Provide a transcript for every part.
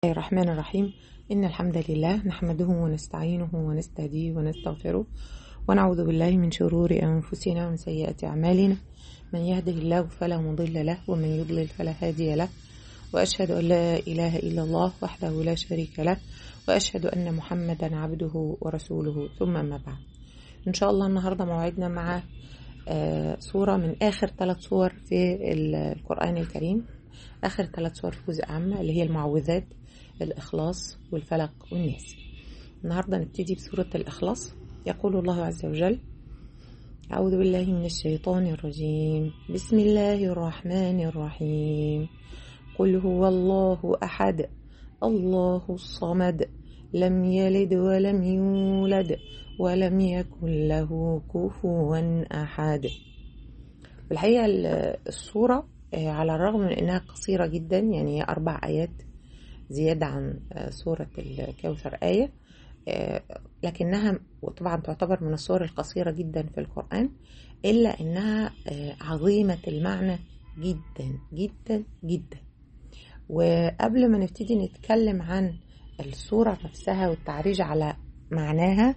الله الرحمن الرحيم إن الحمد لله نحمده ونستعينه ونستهديه ونستغفره ونعوذ بالله من شرور أنفسنا ومن سيئات أعمالنا من يهده الله فلا مضل له ومن يضلل فلا هادي له وأشهد أن لا إله إلا الله وحده لا شريك له وأشهد أن محمدا عبده ورسوله ثم ما بعد إن شاء الله النهاردة موعدنا مع آه، سورة من آخر ثلاث سور في القرآن الكريم آخر ثلاث سور في جزء عامة اللي هي المعوذات الإخلاص والفلق والناس النهاردة نبتدي بسورة الإخلاص يقول الله عز وجل أعوذ بالله من الشيطان الرجيم بسم الله الرحمن الرحيم قل هو الله أحد الله الصمد لم يلد ولم يولد ولم يكن له كفوا أحد في الحقيقة السورة على الرغم من أنها قصيرة جدا يعني هي أربع آيات زيادة عن سورة الكوثر آية لكنها وطبعا تعتبر من السور القصيرة جدا في القرآن إلا أنها عظيمة المعنى جدا جدا جدا وقبل ما نبتدي نتكلم عن السورة نفسها والتعريج على معناها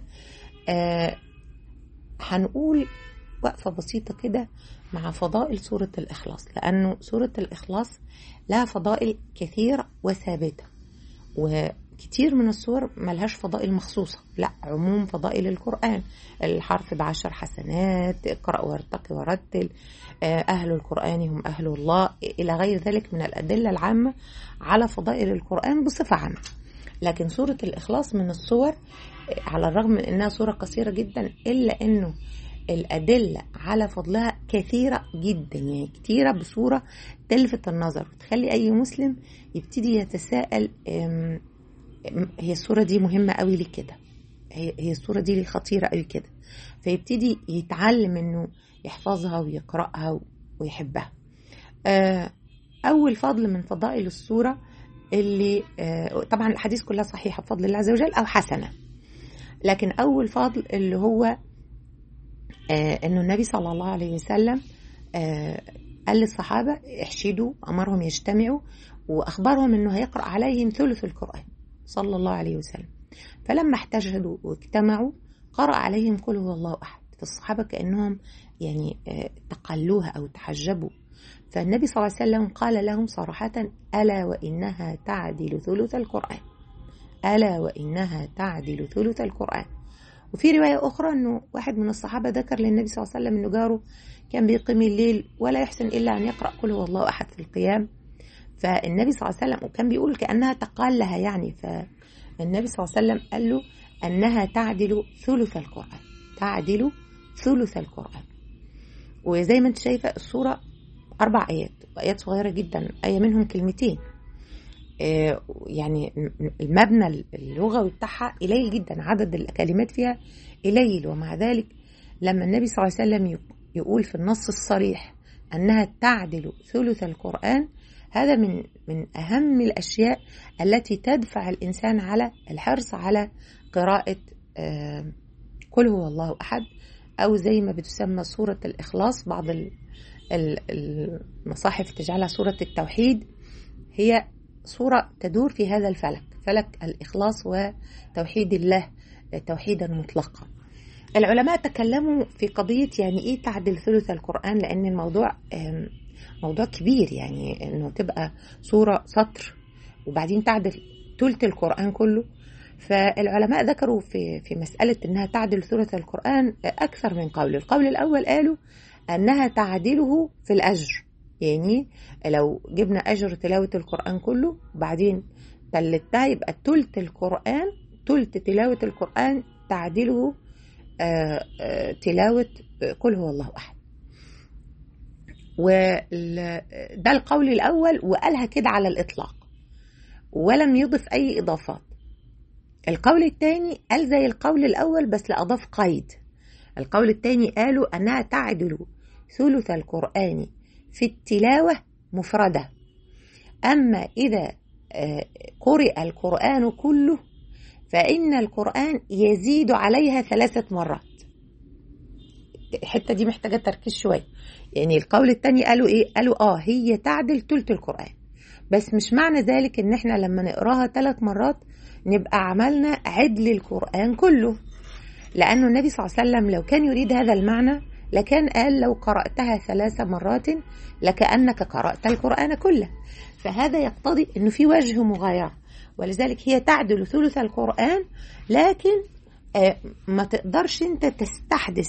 هنقول وقفة بسيطة كده مع فضائل سورة الإخلاص لأنه سورة الإخلاص لها فضائل كثيرة وثابتة وكتير من السور ملهاش فضائل مخصوصة لا عموم فضائل القرآن الحرف بعشر حسنات اقرأ وارتقي ورتل أهل القرآن هم أهل الله إلى غير ذلك من الأدلة العامة على فضائل القرآن بصفة عامة لكن سورة الإخلاص من الصور على الرغم من أنها سورة قصيرة جدا إلا أنه الأدلة على فضلها كثيرة جدا يعني كثيرة بصورة تلفت النظر وتخلي أي مسلم يبتدي يتساءل هي الصورة دي مهمة قوي ليه كده هي الصورة دي ليه خطيرة قوي كده فيبتدي يتعلم انه يحفظها ويقرأها ويحبها أول فضل من فضائل الصورة اللي طبعا الحديث كلها صحيحة بفضل الله عز وجل أو حسنة لكن أول فضل اللي هو آه انه النبي صلى الله عليه وسلم آه قال للصحابه احشدوا امرهم يجتمعوا واخبرهم انه هيقرا عليهم ثلث القران صلى الله عليه وسلم فلما احتشدوا واجتمعوا قرا عليهم قل هو الله احد فالصحابه كانهم يعني آه تقلوها او تحجبوا فالنبي صلى الله عليه وسلم قال لهم صراحه الا وانها تعدل ثلث القران الا وانها تعدل ثلث القران وفي رواية أخرى أنه واحد من الصحابة ذكر للنبي صلى الله عليه وسلم أنه جاره كان بيقيم الليل ولا يحسن إلا أن يقرأ قل هو الله أحد في القيام فالنبي صلى الله عليه وسلم وكان بيقول كأنها تقال لها يعني فالنبي صلى الله عليه وسلم قال له أنها تعدل ثلث القرآن تعدل ثلث القرآن وزي ما أنت شايفة الصورة أربع آيات وآيات صغيرة جدا آية منهم كلمتين يعني المبنى اللغوي بتاعها قليل جدا عدد الكلمات فيها قليل ومع ذلك لما النبي صلى الله عليه وسلم يقول في النص الصريح انها تعدل ثلث القران هذا من من اهم الاشياء التي تدفع الانسان على الحرص على قراءه قل هو الله احد او زي ما بتسمى سوره الاخلاص بعض المصاحف تجعلها سوره التوحيد هي صورة تدور في هذا الفلك فلك الإخلاص وتوحيد الله توحيدا مطلقا العلماء تكلموا في قضية يعني إيه تعدل ثلث القرآن لأن الموضوع موضوع كبير يعني إنه تبقى صورة سطر وبعدين تعدل ثلث القرآن كله فالعلماء ذكروا في في مسألة إنها تعدل ثلث القرآن أكثر من قول القول الأول قالوا أنها تعدله في الأجر يعني لو جبنا أجر تلاوة القرآن كله بعدين تلتها يبقى تلت القرآن تلت تلاوة القرآن تعدله آآ آآ تلاوة قل هو الله أحد وده القول الأول وقالها كده على الإطلاق ولم يضف أي إضافات القول الثاني قال زي القول الأول بس لأضاف قيد القول الثاني قالوا أنها تعدل ثلث القرآن في التلاوة مفردة أما إذا قرئ القرآن كله فإن القرآن يزيد عليها ثلاثة مرات الحتة دي محتاجة تركيز شوية يعني القول الثاني قالوا إيه قالوا آه هي تعدل ثلث القرآن بس مش معنى ذلك ان احنا لما نقراها ثلاث مرات نبقى عملنا عدل القرآن كله لأنه النبي صلى الله عليه وسلم لو كان يريد هذا المعنى لكان قال لو قرأتها ثلاث مرات لكأنك قرأت القرآن كله فهذا يقتضي أنه في وجه مغايرة ولذلك هي تعدل ثلث القرآن لكن ما تقدرش انت تستحدث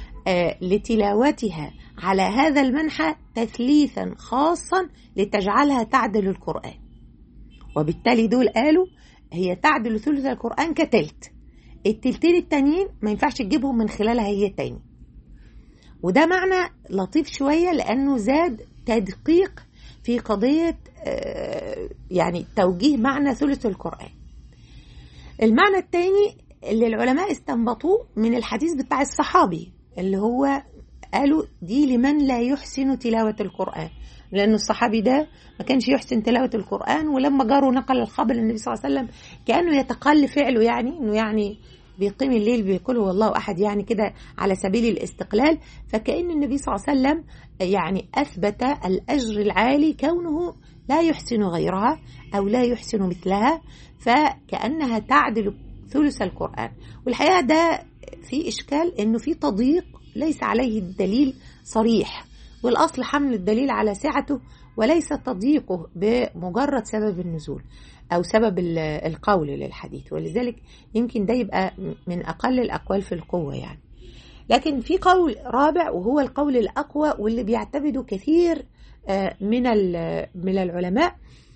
لتلاوتها على هذا المنحى تثليثا خاصا لتجعلها تعدل القرآن وبالتالي دول قالوا هي تعدل ثلث القرآن كتلت التلتين التانيين ما ينفعش تجيبهم من خلالها هي تاني وده معنى لطيف شوية لأنه زاد تدقيق في قضية يعني توجيه معنى ثلث القرآن المعنى الثاني اللي العلماء استنبطوه من الحديث بتاع الصحابي اللي هو قالوا دي لمن لا يحسن تلاوة القرآن لأن الصحابي ده ما كانش يحسن تلاوة القرآن ولما جاره نقل الخبر للنبي صلى الله عليه وسلم كأنه يتقل فعله يعني إنه يعني بيقيم الليل بيقول والله أحد يعني كده على سبيل الاستقلال فكأن النبي صلى الله عليه وسلم يعني أثبت الأجر العالي كونه لا يحسن غيرها أو لا يحسن مثلها فكأنها تعدل ثلث القرآن والحقيقة ده في إشكال إنه في تضييق ليس عليه الدليل صريح والأصل حمل الدليل على سعته وليس تضييقه بمجرد سبب النزول أو سبب القول للحديث ولذلك يمكن ده يبقى من أقل الأقوال في القوة يعني لكن في قول رابع وهو القول الأقوى واللي بيعتمده كثير من من العلماء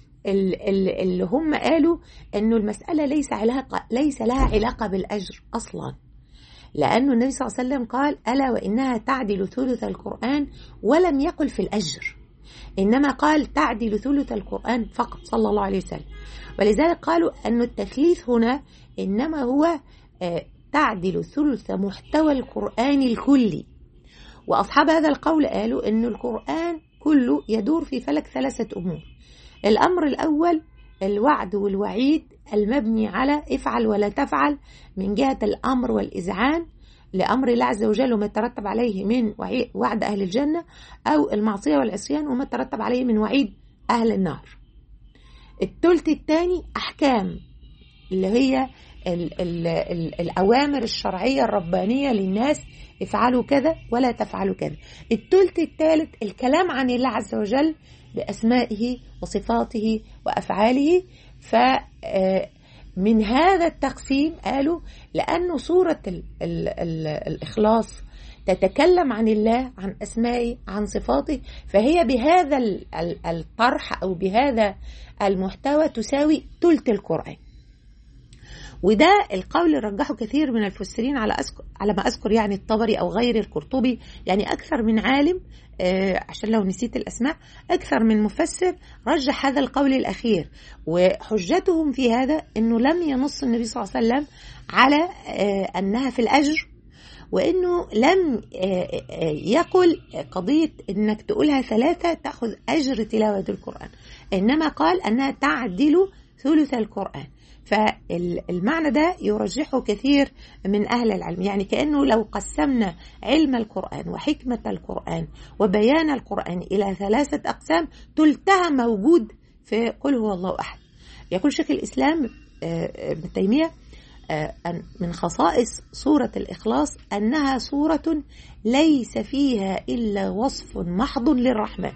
اللي هم قالوا انه المساله ليس علاقه ليس لها علاقه بالاجر اصلا لانه النبي صلى الله عليه وسلم قال الا وانها تعدل ثلث القران ولم يقل في الاجر انما قال تعدل ثلث القران فقط صلى الله عليه وسلم ولذلك قالوا ان التثليث هنا انما هو تعدل ثلث محتوى القران الكلي واصحاب هذا القول قالوا ان القران كله يدور في فلك ثلاثه امور الأمر الأول الوعد والوعيد المبني على افعل ولا تفعل من جهة الأمر والإذعان لأمر الله عز وجل وما يترتب عليه من وعد أهل الجنة أو المعصية والعصيان وما يترتب عليه من وعيد أهل النار الثلث الثاني أحكام اللي هي ال ال ال الأوامر الشرعية الربانية للناس افعلوا كذا ولا تفعلوا كذا الثلث الثالث الكلام عن الله عز وجل بأسمائه وصفاته وأفعاله فمن هذا التقسيم قالوا لأنه سورة ال ال ال الإخلاص تتكلم عن الله عن أسمائه عن صفاته فهي بهذا الطرح أو بهذا المحتوى تساوي ثلث القرآن وده القول اللي رجحه كثير من المفسرين على أذكر على ما اذكر يعني الطبري او غير القرطبي يعني اكثر من عالم آه عشان لو نسيت الاسماء اكثر من مفسر رجح هذا القول الاخير وحجتهم في هذا انه لم ينص النبي صلى الله عليه وسلم على آه انها في الاجر وانه لم آه يقل قضيه انك تقولها ثلاثه تاخذ اجر تلاوه القران انما قال انها تعدل ثلث القران فالمعنى ده يرجحه كثير من أهل العلم يعني كأنه لو قسمنا علم القرآن وحكمة القرآن وبيان القرآن إلى ثلاثة أقسام تلتها موجود في قل هو الله أحد يقول شيخ الإسلام ابن تيمية من خصائص سورة الإخلاص أنها سورة ليس فيها إلا وصف محض للرحمن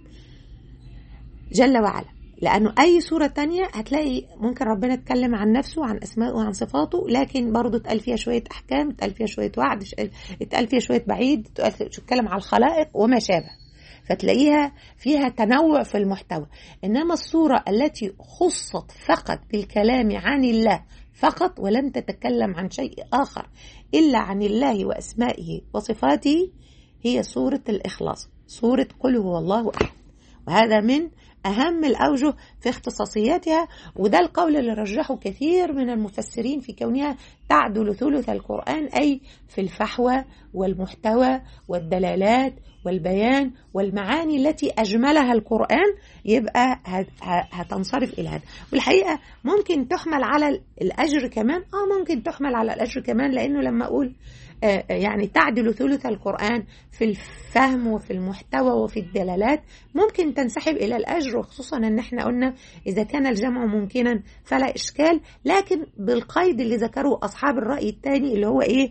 جل وعلا لأنه أي سورة تانية هتلاقي ممكن ربنا اتكلم عن نفسه عن أسمائه وعن صفاته لكن برضه اتقال فيها شوية أحكام اتقال فيها شوية وعد اتقال فيها شوية بعيد اتكلم على الخلائق وما شابه فتلاقيها فيها تنوع في المحتوى إنما الصورة التي خصت فقط بالكلام عن الله فقط ولم تتكلم عن شيء آخر إلا عن الله وأسمائه وصفاته هي سورة الإخلاص سورة قل هو الله أحد وهذا من أهم الأوجه في اختصاصياتها وده القول اللي رجحه كثير من المفسرين في كونها تعدل ثلث القرآن أي في الفحوى والمحتوى والدلالات والبيان والمعاني التي أجملها القرآن يبقى هتنصرف إلى هذا والحقيقة ممكن تحمل على الأجر كمان آه ممكن تحمل على الأجر كمان لأنه لما أقول يعني تعدل ثلث القرآن في الفهم وفي المحتوى وفي الدلالات ممكن تنسحب إلى الأجر وخصوصا أن احنا قلنا إذا كان الجمع ممكنا فلا إشكال لكن بالقيد اللي ذكره أصحاب الرأي الثاني اللي هو إيه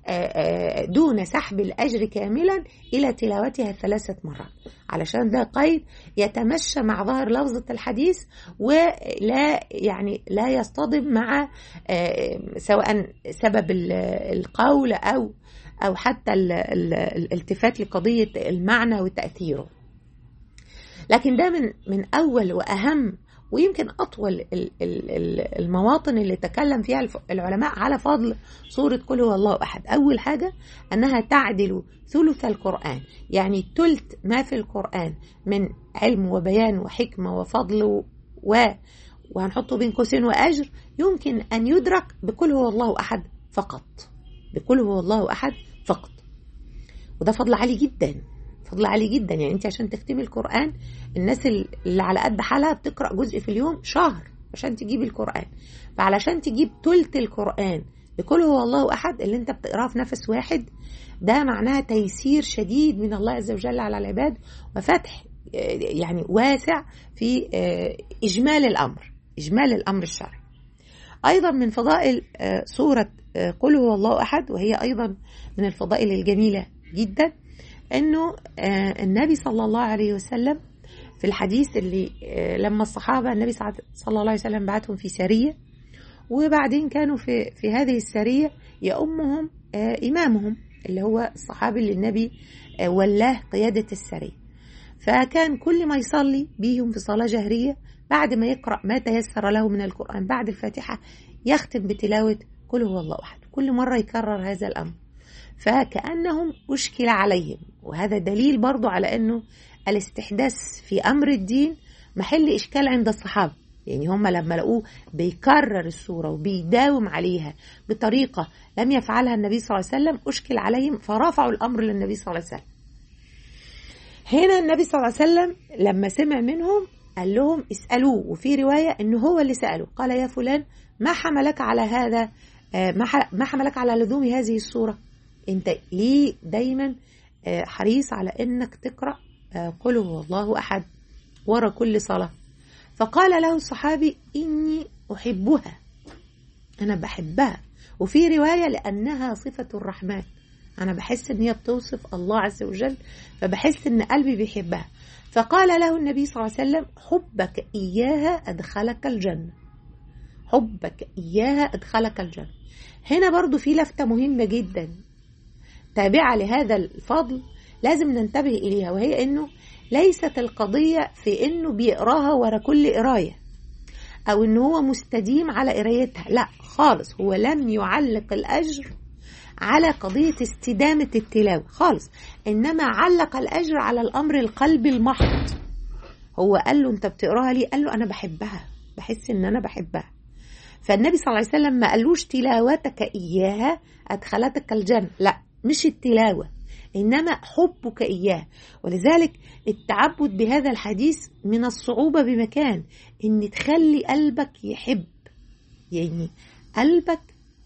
دون سحب الأجر كاملا إلى تلاوتها ثلاثة مرات علشان ده قيد يتمشى مع ظاهر لفظة الحديث ولا يعني لا يصطدم مع سواء سبب القول أو أو حتى الالتفات لقضية المعنى وتأثيره لكن ده من من أول وأهم ويمكن أطول المواطن اللي تكلم فيها العلماء على فضل سورة قل هو الله أحد أول حاجة أنها تعدل ثلث القرآن يعني ثلث ما في القرآن من علم وبيان وحكمة وفضل و وهنحطه بين قوسين وأجر يمكن أن يدرك بقل هو الله أحد فقط بقل هو الله أحد فقط وده فضل عالي جدا فضل عالي جدا يعني انت عشان تختمي القرآن الناس اللي على قد حالها بتقرأ جزء في اليوم شهر عشان تجيب القرآن فعلشان تجيب تلت القرآن بكل هو الله أحد اللي انت بتقراه في نفس واحد ده معناها تيسير شديد من الله عز وجل على العباد وفتح يعني واسع في إجمال الأمر إجمال الأمر الشرعي أيضا من فضائل سورة قل هو الله أحد وهي أيضا من الفضائل الجميلة جدا انه النبي صلى الله عليه وسلم في الحديث اللي لما الصحابه النبي صلى الله عليه وسلم بعتهم في سريه وبعدين كانوا في في هذه السريه يؤمهم امامهم اللي هو الصحابي اللي النبي ولاه قياده السريه فكان كل ما يصلي بيهم في صلاه جهريه بعد ما يقرا ما تيسر له من القران بعد الفاتحه يختم بتلاوه قل هو الله احد كل مره يكرر هذا الامر فكأنهم أشكل عليهم وهذا دليل برضو على أنه الاستحداث في أمر الدين محل إشكال عند الصحابة يعني هم لما لقوه بيكرر السورة وبيداوم عليها بطريقة لم يفعلها النبي صلى الله عليه وسلم أشكل عليهم فرفعوا الأمر للنبي صلى الله عليه وسلم هنا النبي صلى الله عليه وسلم لما سمع منهم قال لهم اسألوه وفي رواية أنه هو اللي سأله قال يا فلان ما حملك على هذا ما حملك على لزوم هذه السورة انت ليه دايما حريص على انك تقرا قل هو الله احد ورا كل صلاه فقال له الصحابي اني احبها انا بحبها وفي روايه لانها صفه الرحمن انا بحس ان هي بتوصف الله عز وجل فبحس ان قلبي بيحبها فقال له النبي صلى الله عليه وسلم حبك اياها ادخلك الجنه حبك اياها ادخلك الجنه هنا برضو في لفته مهمه جدا تابعة لهذا الفضل لازم ننتبه إليها وهي أنه ليست القضية في أنه بيقراها ورا كل قراية أو أنه هو مستديم على قرايتها لا خالص هو لم يعلق الأجر على قضية استدامة التلاوة خالص إنما علق الأجر على الأمر القلبي المحض هو قال له أنت بتقراها ليه قال له أنا بحبها بحس إن أنا بحبها فالنبي صلى الله عليه وسلم ما قالوش تلاوتك إياها أدخلتك الجنة لا مش التلاوة إنما حبك إياه ولذلك التعبد بهذا الحديث من الصعوبة بمكان إن تخلي قلبك يحب يعني قلبك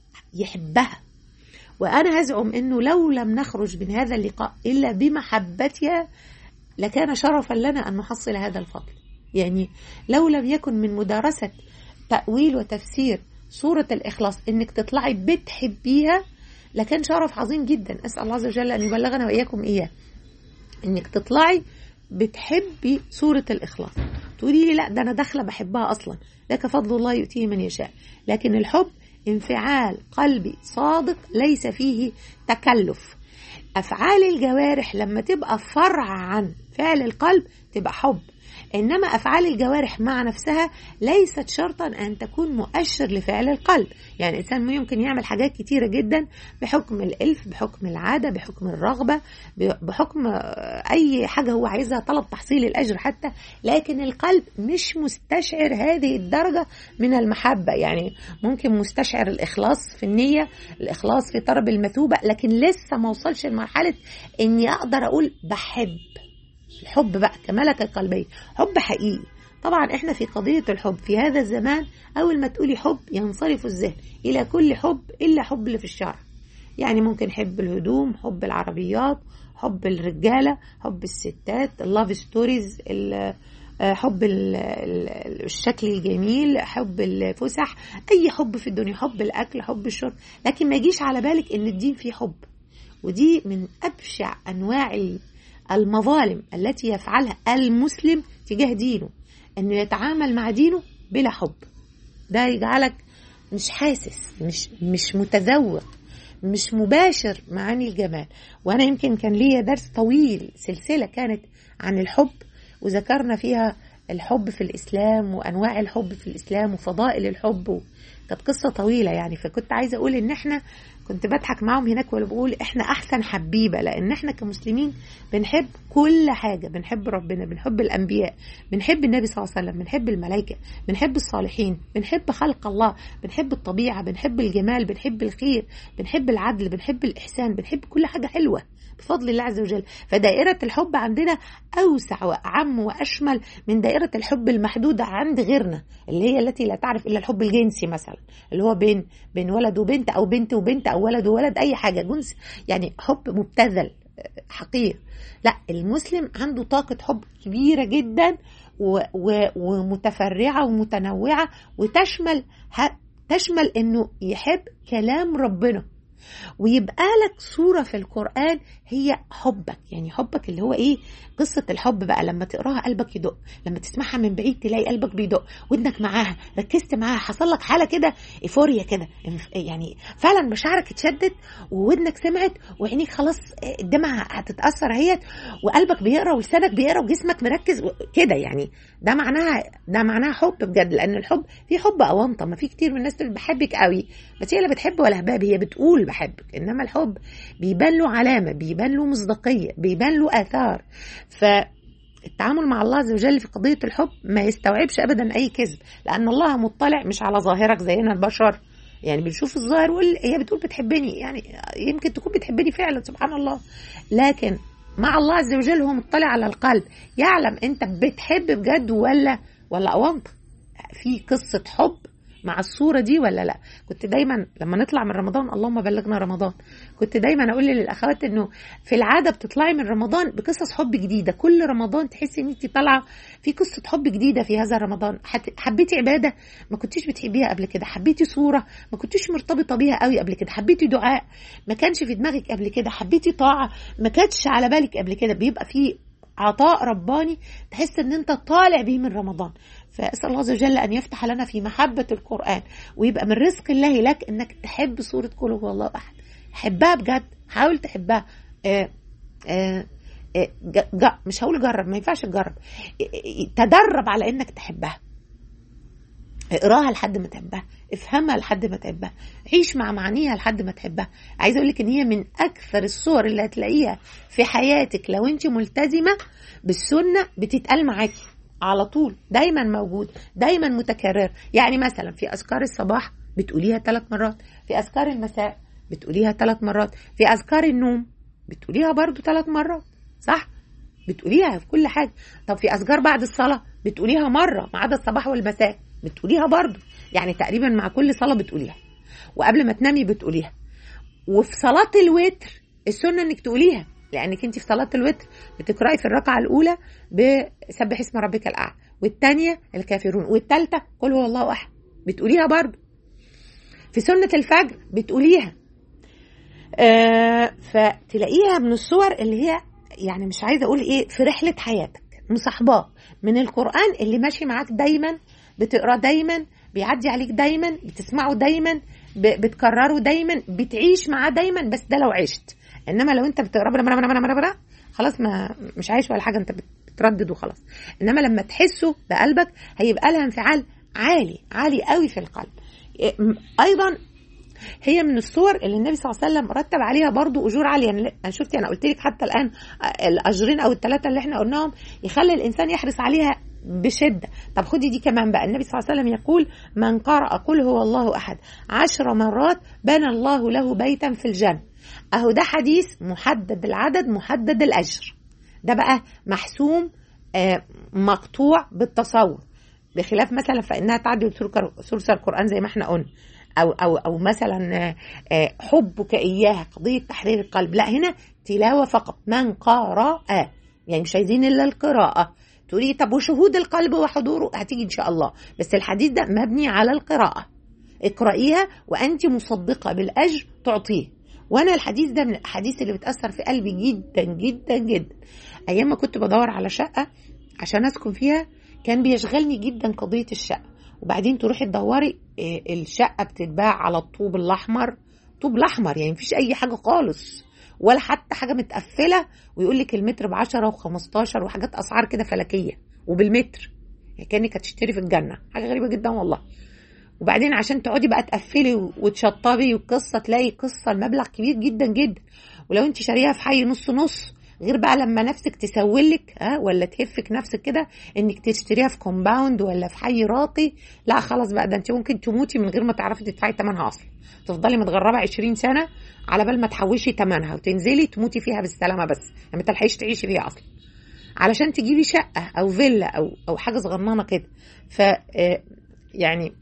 يحبها وأنا هزعم إنه لو لم نخرج من هذا اللقاء إلا بمحبتها لكان شرفا لنا أن نحصل هذا الفضل يعني لو لم يكن من مدارسة تأويل وتفسير سورة الإخلاص إنك تطلعي بتحبيها لكان شرف عظيم جدا أسأل الله عز وجل أن يبلغنا وإياكم إياه إنك تطلعي بتحبي سورة الإخلاص تقولي لي لا ده أنا داخلة بحبها أصلا لك فضل الله يؤتيه من يشاء لكن الحب انفعال قلبي صادق ليس فيه تكلف أفعال الجوارح لما تبقى فرع عن فعل القلب تبقى حب إنما أفعال الجوارح مع نفسها ليست شرطا أن تكون مؤشر لفعل القلب يعني الإنسان يمكن يعمل حاجات كتيرة جدا بحكم الإلف بحكم العادة بحكم الرغبة بحكم أي حاجة هو عايزها طلب تحصيل الأجر حتى لكن القلب مش مستشعر هذه الدرجة من المحبة يعني ممكن مستشعر الإخلاص في النية الإخلاص في طلب المثوبة لكن لسه ما وصلش لمرحلة إني أقدر أقول بحب الحب بقى كملكة قلبية حب حقيقي طبعا احنا في قضية الحب في هذا الزمان أول ما تقولي حب ينصرف الذهن إلى كل حب إلا حب اللي في الشرع يعني ممكن حب الهدوم حب العربيات حب الرجالة حب الستات اللاف ستوريز حب الشكل الجميل حب الفسح اي حب في الدنيا حب الاكل حب الشرب لكن ما يجيش على بالك ان الدين فيه حب ودي من ابشع انواع المظالم التي يفعلها المسلم تجاه دينه انه يتعامل مع دينه بلا حب ده يجعلك مش حاسس مش مش متذوق مش مباشر معاني الجمال وانا يمكن كان ليا درس طويل سلسله كانت عن الحب وذكرنا فيها الحب في الاسلام وانواع الحب في الاسلام وفضائل الحب كانت قصه طويله يعني فكنت عايزه اقول ان احنا كنت بضحك معاهم هناك ولا بقول احنا احسن حبيبه لان احنا كمسلمين بنحب كل حاجه بنحب ربنا بنحب الانبياء بنحب النبي صلى الله عليه وسلم بنحب الملائكه بنحب الصالحين بنحب خلق الله بنحب الطبيعه بنحب الجمال بنحب الخير بنحب العدل بنحب الاحسان بنحب كل حاجه حلوه بفضل الله عز وجل فدائرة الحب عندنا أوسع وأعم وأشمل من دائرة الحب المحدودة عند غيرنا اللي هي التي لا تعرف إلا الحب الجنسي مثلا اللي هو بين بين ولد وبنت أو بنت وبنت أو ولد وولد أي حاجة جنس يعني حب مبتذل حقير لا المسلم عنده طاقة حب كبيرة جدا و و ومتفرعة ومتنوعة وتشمل تشمل انه يحب كلام ربنا ويبقى لك صورة في القرآن هي حبك يعني حبك اللي هو ايه قصة الحب بقى لما تقراها قلبك يدق لما تسمعها من بعيد تلاقي قلبك بيدق ودنك معاها ركزت معاها حصل لك حالة كده ايفوريا كده يعني فعلا مشاعرك اتشدت وودنك سمعت وعينيك خلاص الدمعة هتتأثر اهيت وقلبك بيقرا ولسانك بيقرا وجسمك مركز كده يعني ده معناها ده معناها حب بجد لان الحب في حب اونطه ما في كتير من الناس تقول بحبك قوي بس هي لا بتحب ولا هباب هي بتقول بحبك انما الحب بيبان له علامه بيبان له مصداقيه بيبان له اثار فالتعامل مع الله عز وجل في قضيه الحب ما يستوعبش ابدا اي كذب لان الله مطلع مش على ظاهرك زينا البشر يعني بنشوف الظاهر ويقول هي بتقول بتحبني يعني يمكن تكون بتحبني فعلا سبحان الله لكن مع الله عز وجل هو مطلع على القلب يعلم انت بتحب بجد ولا ولا اونطه في قصه حب مع الصورة دي ولا لا كنت دايما لما نطلع من رمضان اللهم بلغنا رمضان كنت دايما اقول للاخوات انه في العادة بتطلعي من رمضان بقصص حب جديدة كل رمضان تحسي ان انت طالعة في قصة حب جديدة في هذا رمضان حبيتي عبادة ما كنتيش بتحبيها قبل كده حبيتي صورة ما كنتيش مرتبطة بيها قوي قبل كده حبيتي دعاء ما كانش في دماغك قبل كده حبيتي طاعة ما كانتش على بالك قبل كده بيبقى في عطاء رباني تحس ان انت طالع بيه من رمضان فاسال الله عز وجل ان يفتح لنا في محبه القران ويبقى من رزق الله لك انك تحب سوره قل هو الله احد حبها بجد حاول تحبها آآ آآ آآ مش هقول جرب ما ينفعش تجرب تدرب على انك تحبها اقراها لحد ما تحبها افهمها لحد ما تحبها عيش مع معانيها لحد ما تحبها عايزه اقول لك ان هي من اكثر الصور اللي هتلاقيها في حياتك لو انت ملتزمه بالسنه بتتقال معاكي على طول دايما موجود دايما متكرر يعني مثلا في اذكار الصباح بتقوليها ثلاث مرات في اذكار المساء بتقوليها ثلاث مرات في اذكار النوم بتقوليها برضو ثلاث مرات صح بتقوليها في كل حاجه طب في اذكار بعد الصلاه بتقوليها مره ما عدا الصباح والمساء بتقوليها برضو يعني تقريبا مع كل صلاه بتقوليها وقبل ما تنامي بتقوليها وفي صلاه الوتر السنه انك تقوليها لانك انت في صلاه الوتر بتقراي في الركعه الاولى بسبح اسم ربك الاعلى والثانيه الكافرون والثالثه قل هو الله احد بتقوليها برضو في سنه الفجر بتقوليها آه فتلاقيها من الصور اللي هي يعني مش عايزه اقول ايه في رحله حياتك مصاحباه من القران اللي ماشي معاك دايما بتقراه دايما بيعدي عليك دايما بتسمعه دايما بتكرره دايما بتعيش معاه دايما بس ده لو عشت انما لو انت بتقرا بلا بلا بلا بلا خلاص ما مش عايش ولا حاجه انت بتردد وخلاص انما لما تحسه بقلبك هيبقى لها انفعال عالي عالي قوي في القلب ايضا هي من الصور اللي النبي صلى الله عليه وسلم رتب عليها برضو اجور عاليه يعني انا شفتي انا قلت لك حتى الان الاجرين او الثلاثه اللي احنا قلناهم يخلي الانسان يحرص عليها بشده طب خدي دي كمان بقى النبي صلى الله عليه وسلم يقول من قرأ قل هو الله احد عشر مرات بنى الله له بيتا في الجنه اهو ده حديث محدد العدد محدد الاجر ده بقى محسوم آه مقطوع بالتصور بخلاف مثلا فانها تعدل ثلث القران زي ما احنا قلنا او او او مثلا حبك اياها قضيه تحرير القلب لا هنا تلاوه فقط من قرأ يعني مش عايزين الا القراءه تقولي طب وشهود القلب وحضوره هتيجي ان شاء الله بس الحديث ده مبني على القراءه اقرأيها وانت مصدقه بالاجر تعطيه وانا الحديث ده من الاحاديث اللي بتاثر في قلبي جدا جدا جدا ايام ما كنت بدور على شقه عشان اسكن فيها كان بيشغلني جدا قضيه الشقه وبعدين تروحي تدوري الشقه بتتباع على الطوب الاحمر طوب الاحمر يعني مفيش اي حاجه خالص ولا حتى حاجه متقفله ويقول لك المتر ب 10 و15 وحاجات اسعار كده فلكيه وبالمتر يعني كانك هتشتري في الجنه حاجه غريبه جدا والله وبعدين عشان تقعدي بقى تقفلي وتشطبي والقصه تلاقي قصه المبلغ كبير جدا جدا ولو انت شاريها في حي نص نص غير بقى لما نفسك تسولك ها ولا تهفك نفسك كده انك تشتريها في كومباوند ولا في حي راقي لا خلاص بقى ده انت ممكن تموتي من غير ما تعرفي تدفعي ثمنها اصلا تفضلي متغربه 20 سنه على بال ما تحوشي ثمنها وتنزلي تموتي فيها بالسلامه بس يعني ما تلحقيش تعيشي فيها اصلا علشان تجيبي شقه او فيلا او او حاجه صغننه كده ف يعني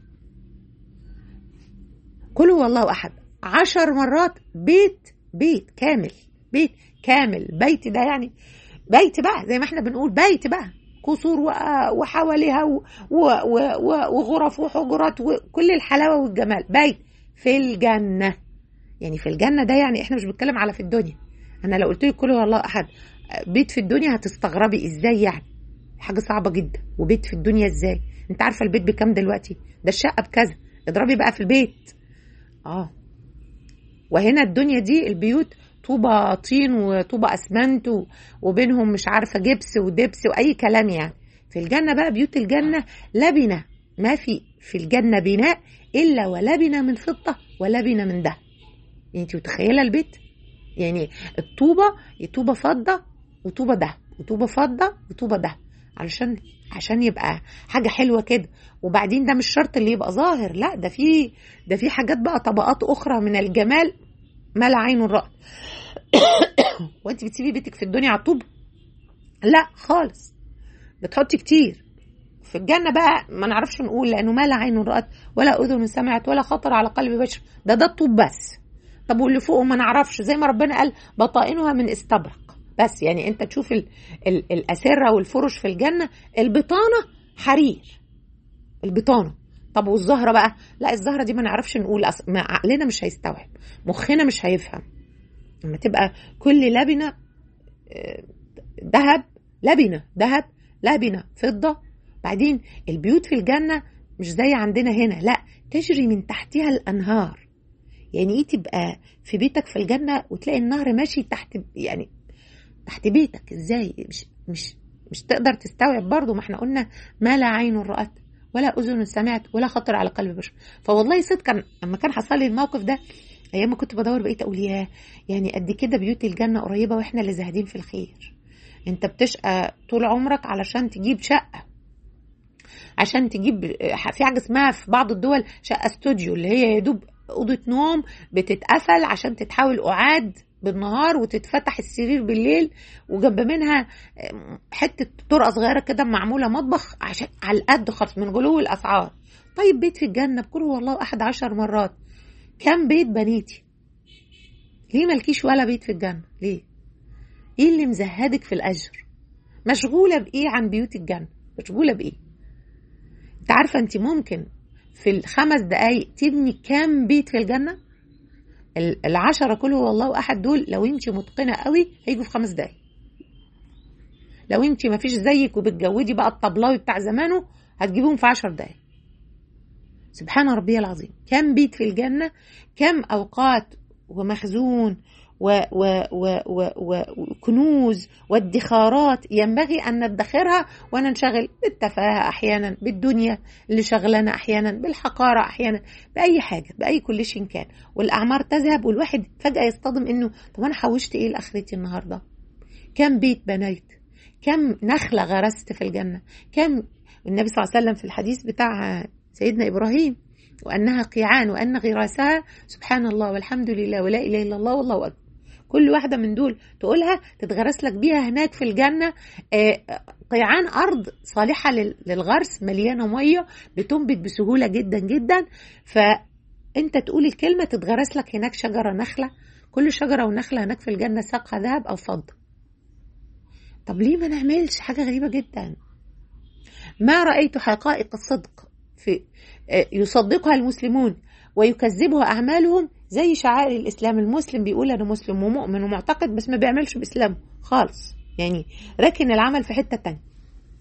قل هو الله احد عشر مرات بيت بيت كامل بيت كامل بيت ده يعني بيت بقى زي ما احنا بنقول بيت بقى قصور وحواليها وغرف وحجرات وكل الحلاوه والجمال بيت في الجنه يعني في الجنه ده يعني احنا مش بنتكلم على في الدنيا انا لو قلت لك كل والله احد بيت في الدنيا هتستغربي ازاي يعني حاجه صعبه جدا وبيت في الدنيا ازاي انت عارفه البيت بكام دلوقتي ده الشقه بكذا اضربي بقى في البيت اه وهنا الدنيا دي البيوت طوبة طين وطوبة اسمنت وبينهم مش عارفة جبس ودبس واي كلام يعني في الجنة بقى بيوت الجنة لبنة ما في في الجنة بناء الا ولبنة من فضة ولبنة من دهب يعني انت متخيلة البيت يعني الطوبة طوبة فضة وطوبة دهب وطوبة فضة وطوبة دهب علشان عشان يبقى حاجة حلوة كده وبعدين ده مش شرط اللي يبقى ظاهر لا ده في ده في حاجات بقى طبقات أخرى من الجمال ما لا عين رأت وانت بتسيبي بيتك في الدنيا على الطوب لا خالص بتحطي كتير في الجنة بقى ما نعرفش نقول لأنه ما لا عين رأت ولا أذن سمعت ولا خطر على قلب بشر ده ده الطوب بس طب واللي فوقه ما نعرفش زي ما ربنا قال بطائنها من استبرق بس يعني انت تشوف ال ال الأسرة والفرش في الجنة البطانة حرير البطانة طب والزهرة بقى لا الزهرة دي ما نعرفش نقول أص... ما عقلنا مش هيستوعب مخنا مش هيفهم لما تبقى كل لبنة ذهب لبنة ذهب لبنة فضة بعدين البيوت في الجنة مش زي عندنا هنا لا تجري من تحتها الأنهار يعني ايه تبقى في بيتك في الجنة وتلاقي النهر ماشي تحت يعني تحت بيتك ازاي مش مش مش تقدر تستوعب برضه ما احنا قلنا ما لا عين رأت ولا اذن سمعت ولا خطر على قلب بشر فوالله صدقا لما كان حصل لي الموقف ده ايام ما كنت بدور بقيت اقول ياه يعني قد كده بيوت الجنه قريبه واحنا اللي زاهدين في الخير انت بتشقى طول عمرك علشان تجيب شقه عشان تجيب في حاجه اسمها في بعض الدول شقه استوديو اللي هي يا دوب اوضه نوم بتتقفل عشان تتحول قعاد بالنهار وتتفتح السرير بالليل وجنب منها حته طرقه صغيره كده معموله مطبخ عشان على القد خالص من غلو الاسعار طيب بيت في الجنه بكل والله احد عشر مرات كم بيت بنيتي ليه مالكيش ولا بيت في الجنه ليه ايه اللي مزهدك في الاجر مشغوله بايه عن بيوت الجنه مشغوله بايه انت عارفه انت ممكن في الخمس دقايق تبني كام بيت في الجنه العشرة كله والله أحد دول لو أنت متقنة قوي هيجوا في خمس دقايق لو أنت ما فيش زيك وبتجودي بقى الطبلاوي بتاع زمانه هتجيبهم في عشر دقايق سبحان ربي العظيم كم بيت في الجنة كم أوقات ومخزون وكنوز وادخارات ينبغي أن ندخرها وننشغل بالتفاهة أحيانا بالدنيا اللي شغلنا أحيانا بالحقارة أحيانا بأي حاجة بأي كل شيء كان والأعمار تذهب والواحد فجأة يصطدم إنه طب أنا حوشت إيه لآخرتي النهاردة كم بيت بنيت كم نخلة غرست في الجنة كم النبي صلى الله عليه وسلم في الحديث بتاع سيدنا إبراهيم وأنها قيعان وأن غراسها سبحان الله والحمد لله ولا إله إلا الله والله أكبر كل واحدة من دول تقولها تتغرس لك بيها هناك في الجنة قيعان أرض صالحة للغرس مليانة مية بتنبت بسهولة جدا جدا ف انت تقول الكلمه تتغرس لك هناك شجره نخله كل شجره ونخله هناك في الجنه ساقها ذهب او فضه طب ليه ما نعملش حاجه غريبه جدا ما رايت حقائق الصدق في يصدقها المسلمون ويكذبها اعمالهم زي شعائر الاسلام المسلم بيقول انا مسلم ومؤمن ومعتقد بس ما بيعملش باسلامه خالص يعني راكن العمل في حته تانية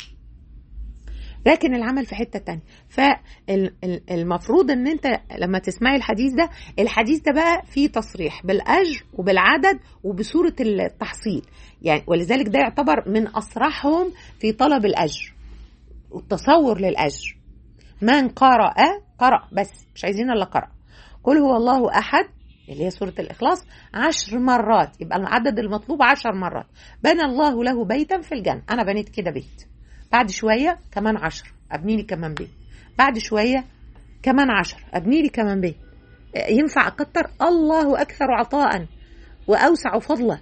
راكن العمل في حته تانية فالمفروض ان انت لما تسمعي الحديث ده الحديث ده بقى فيه تصريح بالاجر وبالعدد وبصوره التحصيل يعني ولذلك ده يعتبر من اصرحهم في طلب الاجر والتصور للاجر من قرأ قرأ بس مش عايزين الا قرأ قل هو الله احد اللي هي سورة الإخلاص عشر مرات يبقى العدد المطلوب عشر مرات بنى الله له بيتا في الجنة أنا بنيت كده بيت بعد شوية كمان عشر أبني لي كمان بيت بعد شوية كمان عشر أبني لي كمان بيت ينفع أكتر الله أكثر عطاء وأوسع فضلا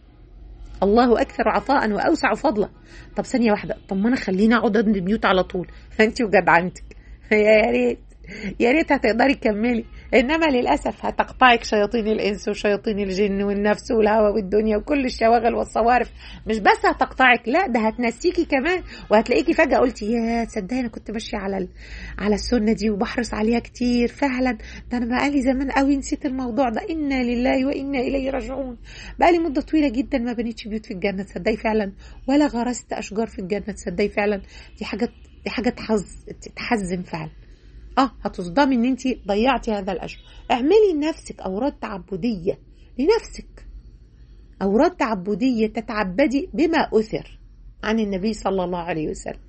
الله أكثر عطاء وأوسع فضلا طب ثانية واحدة طب ما أنا خليني أقعد أبني بيوت على طول أنت وجدعنتك يا ريت يا ريت هتقدري تكملي انما للاسف هتقطعك شياطين الانس وشياطين الجن والنفس والهوى والدنيا وكل الشواغل والصوارف مش بس هتقطعك لا ده هتنسيكي كمان وهتلاقيكي فجاه قلتي يا تصدقي انا كنت ماشيه على ال... على السنه دي وبحرص عليها كتير فعلا ده انا بقالي زمان قوي نسيت الموضوع ده انا لله وانا اليه راجعون بقالي مده طويله جدا ما بنيتش بيوت في الجنه تصدقي فعلا ولا غرست اشجار في الجنه تصدقي فعلا دي حاجه دي حاجه تحز تحزن فعلا اه هتصدمي ان انت ضيعتي هذا الاجر اعملي لنفسك اوراد تعبديه لنفسك اوراد تعبديه تتعبدي بما اثر عن النبي صلى الله عليه وسلم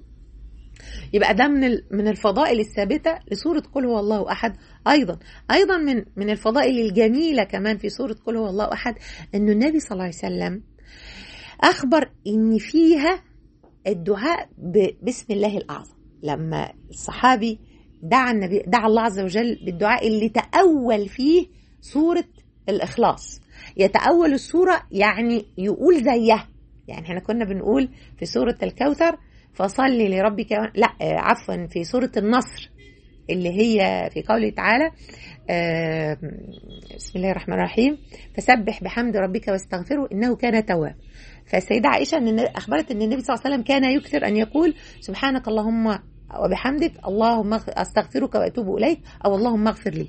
يبقى ده من من الفضائل الثابته لسوره قل هو الله احد ايضا ايضا من من الفضائل الجميله كمان في سوره قل هو الله احد انه النبي صلى الله عليه وسلم اخبر ان فيها الدعاء باسم الله الاعظم لما الصحابي دعا النبي دعا الله عز وجل بالدعاء اللي تأول فيه سورة الإخلاص يتأول السورة يعني يقول زيها يعني احنا كنا بنقول في سورة الكوثر فصلي لربك لا عفوا في سورة النصر اللي هي في قوله تعالى بسم الله الرحمن الرحيم فسبح بحمد ربك واستغفره انه كان تواب فالسيدة عائشة أن أخبرت أن النبي صلى الله عليه وسلم كان يكثر أن يقول سبحانك اللهم وبحمدك اللهم استغفرك واتوب اليك او اللهم اغفر لي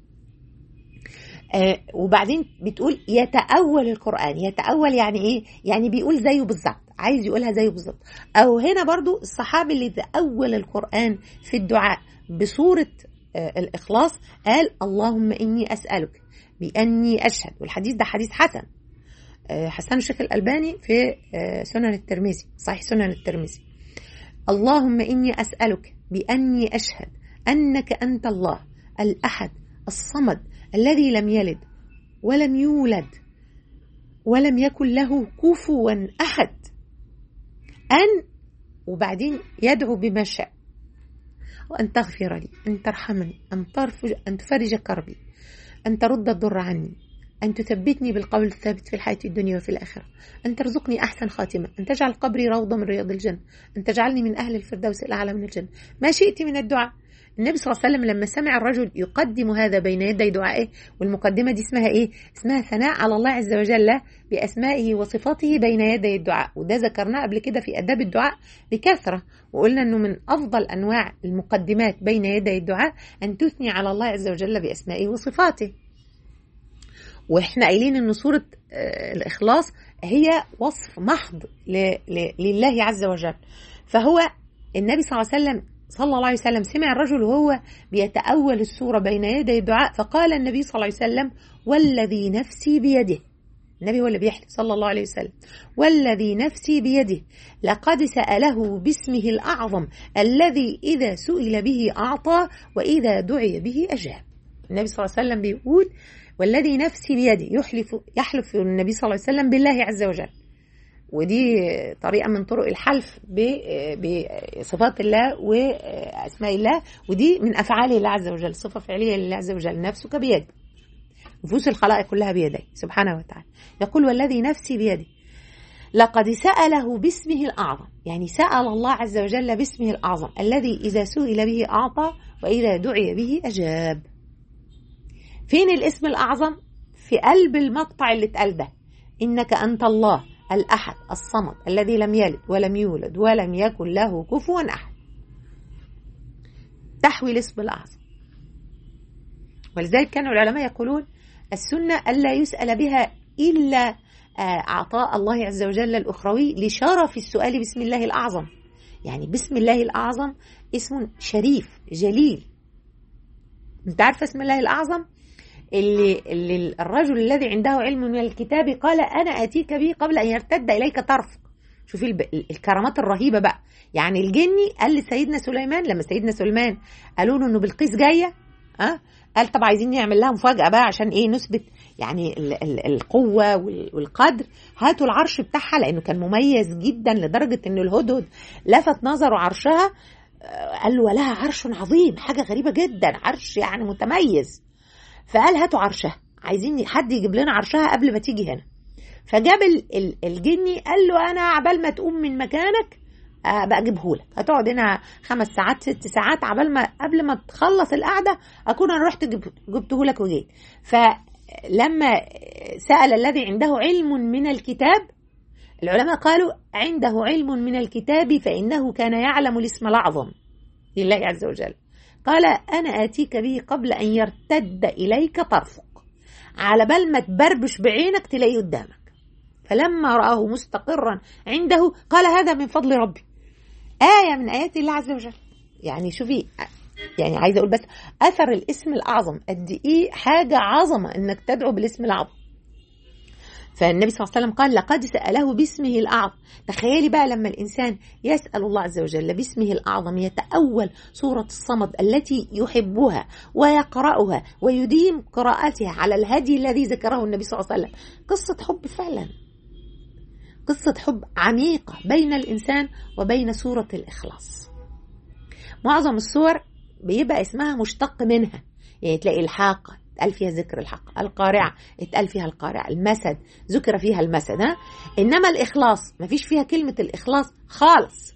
آه وبعدين بتقول يتأول القرآن يتأول يعني ايه يعني بيقول زيه بالظبط عايز يقولها زيه بالظبط او هنا برضو الصحابي اللي تأول القرآن في الدعاء بصورة آه الإخلاص قال اللهم إني أسألك بأني أشهد والحديث ده حديث حسن آه حسن الشيخ الألباني في سنن الترمذي صحيح سنن الترمذي اللهم إني أسألك بأني أشهد أنك أنت الله الأحد الصمد الذي لم يلد ولم يولد ولم يكن له كفوا أحد أن وبعدين يدعو بما شاء وأن تغفر لي أن ترحمني أن, ترفج أن تفرج كربي أن ترد الضر عني أن تثبتني بالقول الثابت في الحياة الدنيا وفي الآخرة أن ترزقني أحسن خاتمة أن تجعل قبري روضة من رياض الجنة أن تجعلني من أهل الفردوس الأعلى من الجنة ما شئت من الدعاء النبي صلى الله عليه وسلم لما سمع الرجل يقدم هذا بين يدي دعائه والمقدمة دي اسمها إيه؟ اسمها ثناء على الله عز وجل بأسمائه وصفاته بين يدي الدعاء وده ذكرناه قبل كده في أداب الدعاء بكثرة وقلنا أنه من أفضل أنواع المقدمات بين يدي الدعاء أن تثني على الله عز وجل بأسمائه وصفاته واحنا قايلين ان سوره الاخلاص هي وصف محض لله عز وجل فهو النبي صلى الله عليه وسلم صلى الله عليه وسلم سمع الرجل وهو بيتأول السورة بين يدي الدعاء فقال النبي صلى الله عليه وسلم والذي نفسي بيده النبي هو اللي بيحلف صلى الله عليه وسلم والذي نفسي بيده لقد سأله باسمه الأعظم الذي إذا سئل به أعطى وإذا دعي به أجاب النبي صلى الله عليه وسلم بيقول والذي نفسي بيده يحلف يحلف النبي صلى الله عليه وسلم بالله عز وجل ودي طريقة من طرق الحلف بصفات الله وأسماء الله ودي من أفعال الله عز وجل صفة فعلية لله عز وجل نفسك بيده نفوس الخلائق كلها بيديه سبحانه وتعالى يقول والذي نفسي بيده لقد سأله باسمه الأعظم يعني سأل الله عز وجل باسمه الأعظم الذي إذا سئل به أعطى وإذا دعي به أجاب فين الاسم الأعظم في قلب المقطع اللي اتقال ده إنك أنت الله الأحد الصمد الذي لم يلد ولم يولد ولم يكن له كفوا أحد تحوي الاسم الأعظم ولذلك كانوا العلماء يقولون السنة ألا يسأل بها إلا عطاء الله عز وجل الأخروي لشرف السؤال بسم الله الأعظم يعني بسم الله الأعظم اسم شريف جليل انت عارفة اسم الله الأعظم اللي, اللي الرجل الذي عنده علم من الكتاب قال أنا أتيك به قبل أن يرتد إليك طرفك شوفي الكرامات الرهيبة بقى يعني الجني قال لسيدنا سليمان لما سيدنا سليمان قالوا له انه بلقيس جايه ها قال طب عايزين نعمل لها مفاجاه بقى عشان ايه نثبت يعني ال ال القوه والقدر هاتوا العرش بتاعها لانه كان مميز جدا لدرجه ان الهدهد لفت نظره عرشها قال له ولها عرش عظيم حاجه غريبه جدا عرش يعني متميز فقال هاتوا عرشها عايزين حد يجيب لنا عرشها قبل ما تيجي هنا فجاب الجني قال له انا عبال ما تقوم من مكانك بقى اجيبه لك هتقعد هنا خمس ساعات ست ساعات عبال ما قبل ما تخلص القعده اكون انا رحت جبته لك وجيت فلما سال الذي عنده علم من الكتاب العلماء قالوا عنده علم من الكتاب فانه كان يعلم الاسم الاعظم لله عز وجل قال انا اتيك به قبل ان يرتد اليك طرفك على بال ما تبربش بعينك تلاقيه قدامك فلما رآه مستقرا عنده قال هذا من فضل ربي آية من آيات الله عز وجل يعني شوفي يعني عايزة أقول بس أثر الاسم الأعظم قد إيه حاجة عظمة إنك تدعو بالاسم الأعظم فالنبي صلى الله عليه وسلم قال لقد سأله باسمه الأعظم تخيلي بقى لما الإنسان يسأل الله عز وجل باسمه الأعظم يتأول سورة الصمد التي يحبها ويقرأها ويديم قراءتها على الهدي الذي ذكره النبي صلى الله عليه وسلم قصة حب فعلا قصة حب عميقة بين الإنسان وبين سورة الإخلاص معظم السور بيبقى اسمها مشتق منها يعني تلاقي الحاقة اتقال فيها ذكر الحق القارعة اتقال فيها القارعة المسد ذكر فيها المسد ها؟ إنما الإخلاص ما فيش فيها كلمة الإخلاص خالص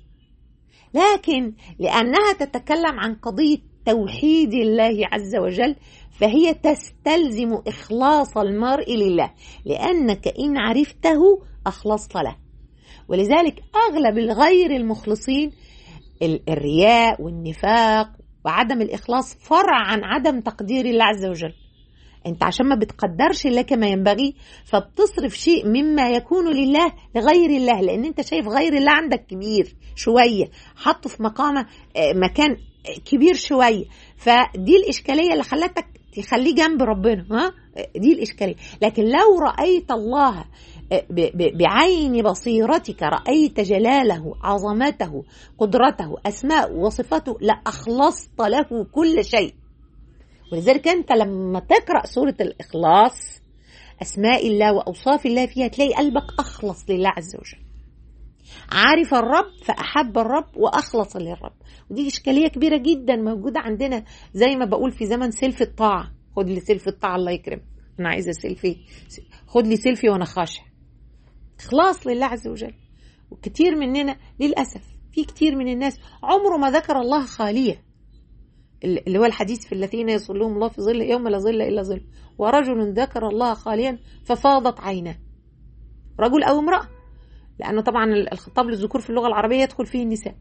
لكن لأنها تتكلم عن قضية توحيد الله عز وجل فهي تستلزم إخلاص المرء لله لأنك إن عرفته أخلصت له ولذلك أغلب الغير المخلصين الرياء والنفاق وعدم الإخلاص فرع عن عدم تقدير الله عز وجل انت عشان ما بتقدرش الله كما ينبغي فبتصرف شيء مما يكون لله لغير الله لان انت شايف غير الله عندك كبير شويه حطه في مقام مكان كبير شويه فدي الاشكاليه اللي خلتك تخليه جنب ربنا ها دي الاشكاليه لكن لو رايت الله بعين بصيرتك رأيت جلاله عظمته قدرته أسماء وصفاته لأخلصت له كل شيء ولذلك أنت لما تقرأ سورة الإخلاص أسماء الله وأوصاف الله فيها تلاقي قلبك أخلص لله عز وجل عارف الرب فأحب الرب وأخلص للرب ودي إشكالية كبيرة جدا موجودة عندنا زي ما بقول في زمن سيلفي الطاعة خد لي سيلفي الطاعة الله يكرم أنا عايزة سيلفي خد لي سيلفي وأنا خاشع إخلاص لله عز وجل وكتير مننا للأسف في كتير من الناس عمره ما ذكر الله خالية اللي هو الحديث في الذين يصلهم الله في ظل يوم لا ظل إلا ظل ورجل ذكر الله خاليا ففاضت عيناه رجل أو امرأة لأنه طبعا الخطاب للذكور في اللغة العربية يدخل فيه النساء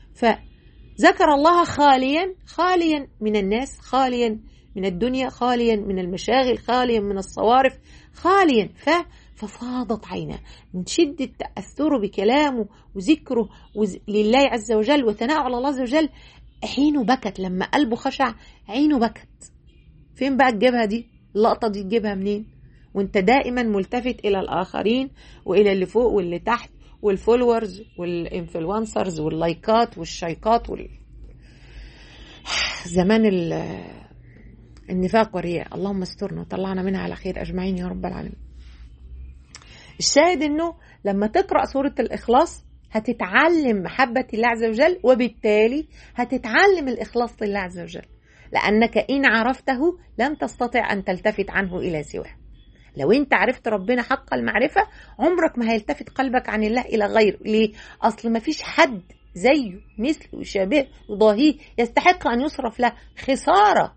فذكر الله خاليا خاليا من الناس خاليا من الدنيا خاليا من المشاغل خاليا من الصوارف خاليا ف ففاضت عيناه من شدة تأثره بكلامه وذكره وز... لله عز وجل وثناءه على الله عز وجل عينه بكت لما قلبه خشع عينه بكت فين بقى تجيبها دي اللقطة دي تجيبها منين وانت دائما ملتفت الى الاخرين والى اللي فوق واللي تحت والفولورز والانفلونسرز واللايكات والشيكات وال... زمان ال... النفاق والرياء اللهم استرنا وطلعنا منها على خير اجمعين يا رب العالمين الشاهد انه لما تقرا سوره الاخلاص هتتعلم محبه الله عز وجل وبالتالي هتتعلم الاخلاص لله عز وجل لانك ان عرفته لن تستطيع ان تلتفت عنه الى سواه لو انت عرفت ربنا حق المعرفه عمرك ما هيلتفت قلبك عن الله الى غيره ليه اصل ما فيش حد زيه مثله يشابه يضاهيه يستحق ان يصرف له خساره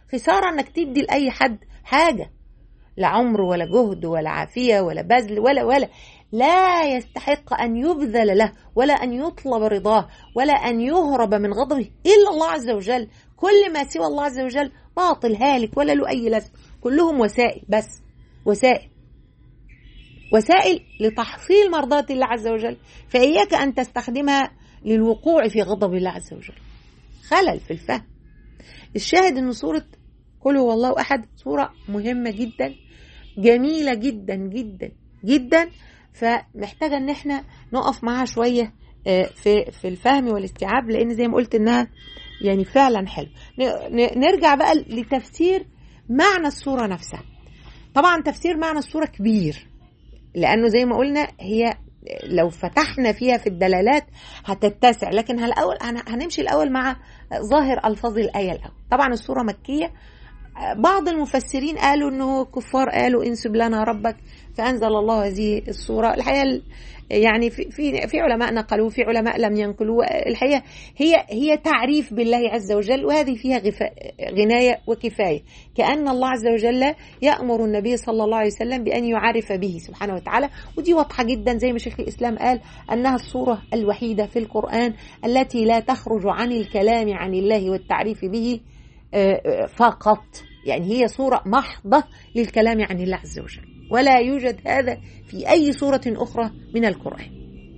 خساره انك تدي لاي حد حاجه لا عمر ولا جهد ولا عافيه ولا بذل ولا ولا لا يستحق ان يبذل له ولا ان يطلب رضاه ولا ان يهرب من غضبه الا الله عز وجل كل ما سوى الله عز وجل باطل هالك ولا له اي لازمه كلهم وسائل بس وسائل وسائل لتحصيل مرضات الله عز وجل فإياك أن تستخدمها للوقوع في غضب الله عز وجل خلل في الفهم الشاهد أن سورة قل هو الله أحد سورة مهمة جدا جميلة جدا جدا جدا فمحتاجة أن احنا نقف معاها شوية في في الفهم والاستيعاب لأن زي ما قلت إنها يعني فعلا حلو نرجع بقى لتفسير معنى السورة نفسها طبعا تفسير معنى السورة كبير لانه زي ما قلنا هي لو فتحنا فيها في الدلالات هتتسع لكن الاول هنمشي الاول مع ظاهر الفاظ الايه الاول طبعا السوره مكيه بعض المفسرين قالوا انه كفار قالوا انسب لنا ربك فانزل الله هذه السوره الحقيقه يعني في في في علماء نقلوه في علماء لم ينقلوه الحقيقه هي هي تعريف بالله عز وجل وهذه فيها غنايه وكفايه كان الله عز وجل يامر النبي صلى الله عليه وسلم بان يعرف به سبحانه وتعالى ودي واضحه جدا زي ما شيخ الاسلام قال انها الصوره الوحيده في القران التي لا تخرج عن الكلام عن الله والتعريف به فقط يعني هي صورة محضة للكلام عن الله عز وجل ولا يوجد هذا في أي صورة أخرى من القرآن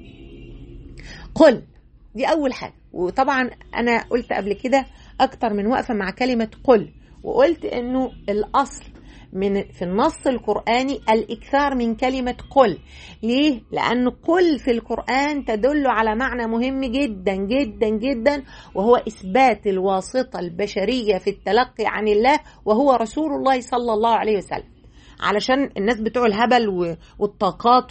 قل دي أول حاجة وطبعا أنا قلت قبل كده أكتر من وقفة مع كلمة قل وقلت أنه الأصل من في النص القرآني الإكثار من كلمة قل ليه؟ لأن قل في القرآن تدل على معنى مهم جدا جدا جدا وهو إثبات الواسطة البشرية في التلقي عن الله وهو رسول الله صلى الله عليه وسلم علشان الناس بتوع الهبل والطاقات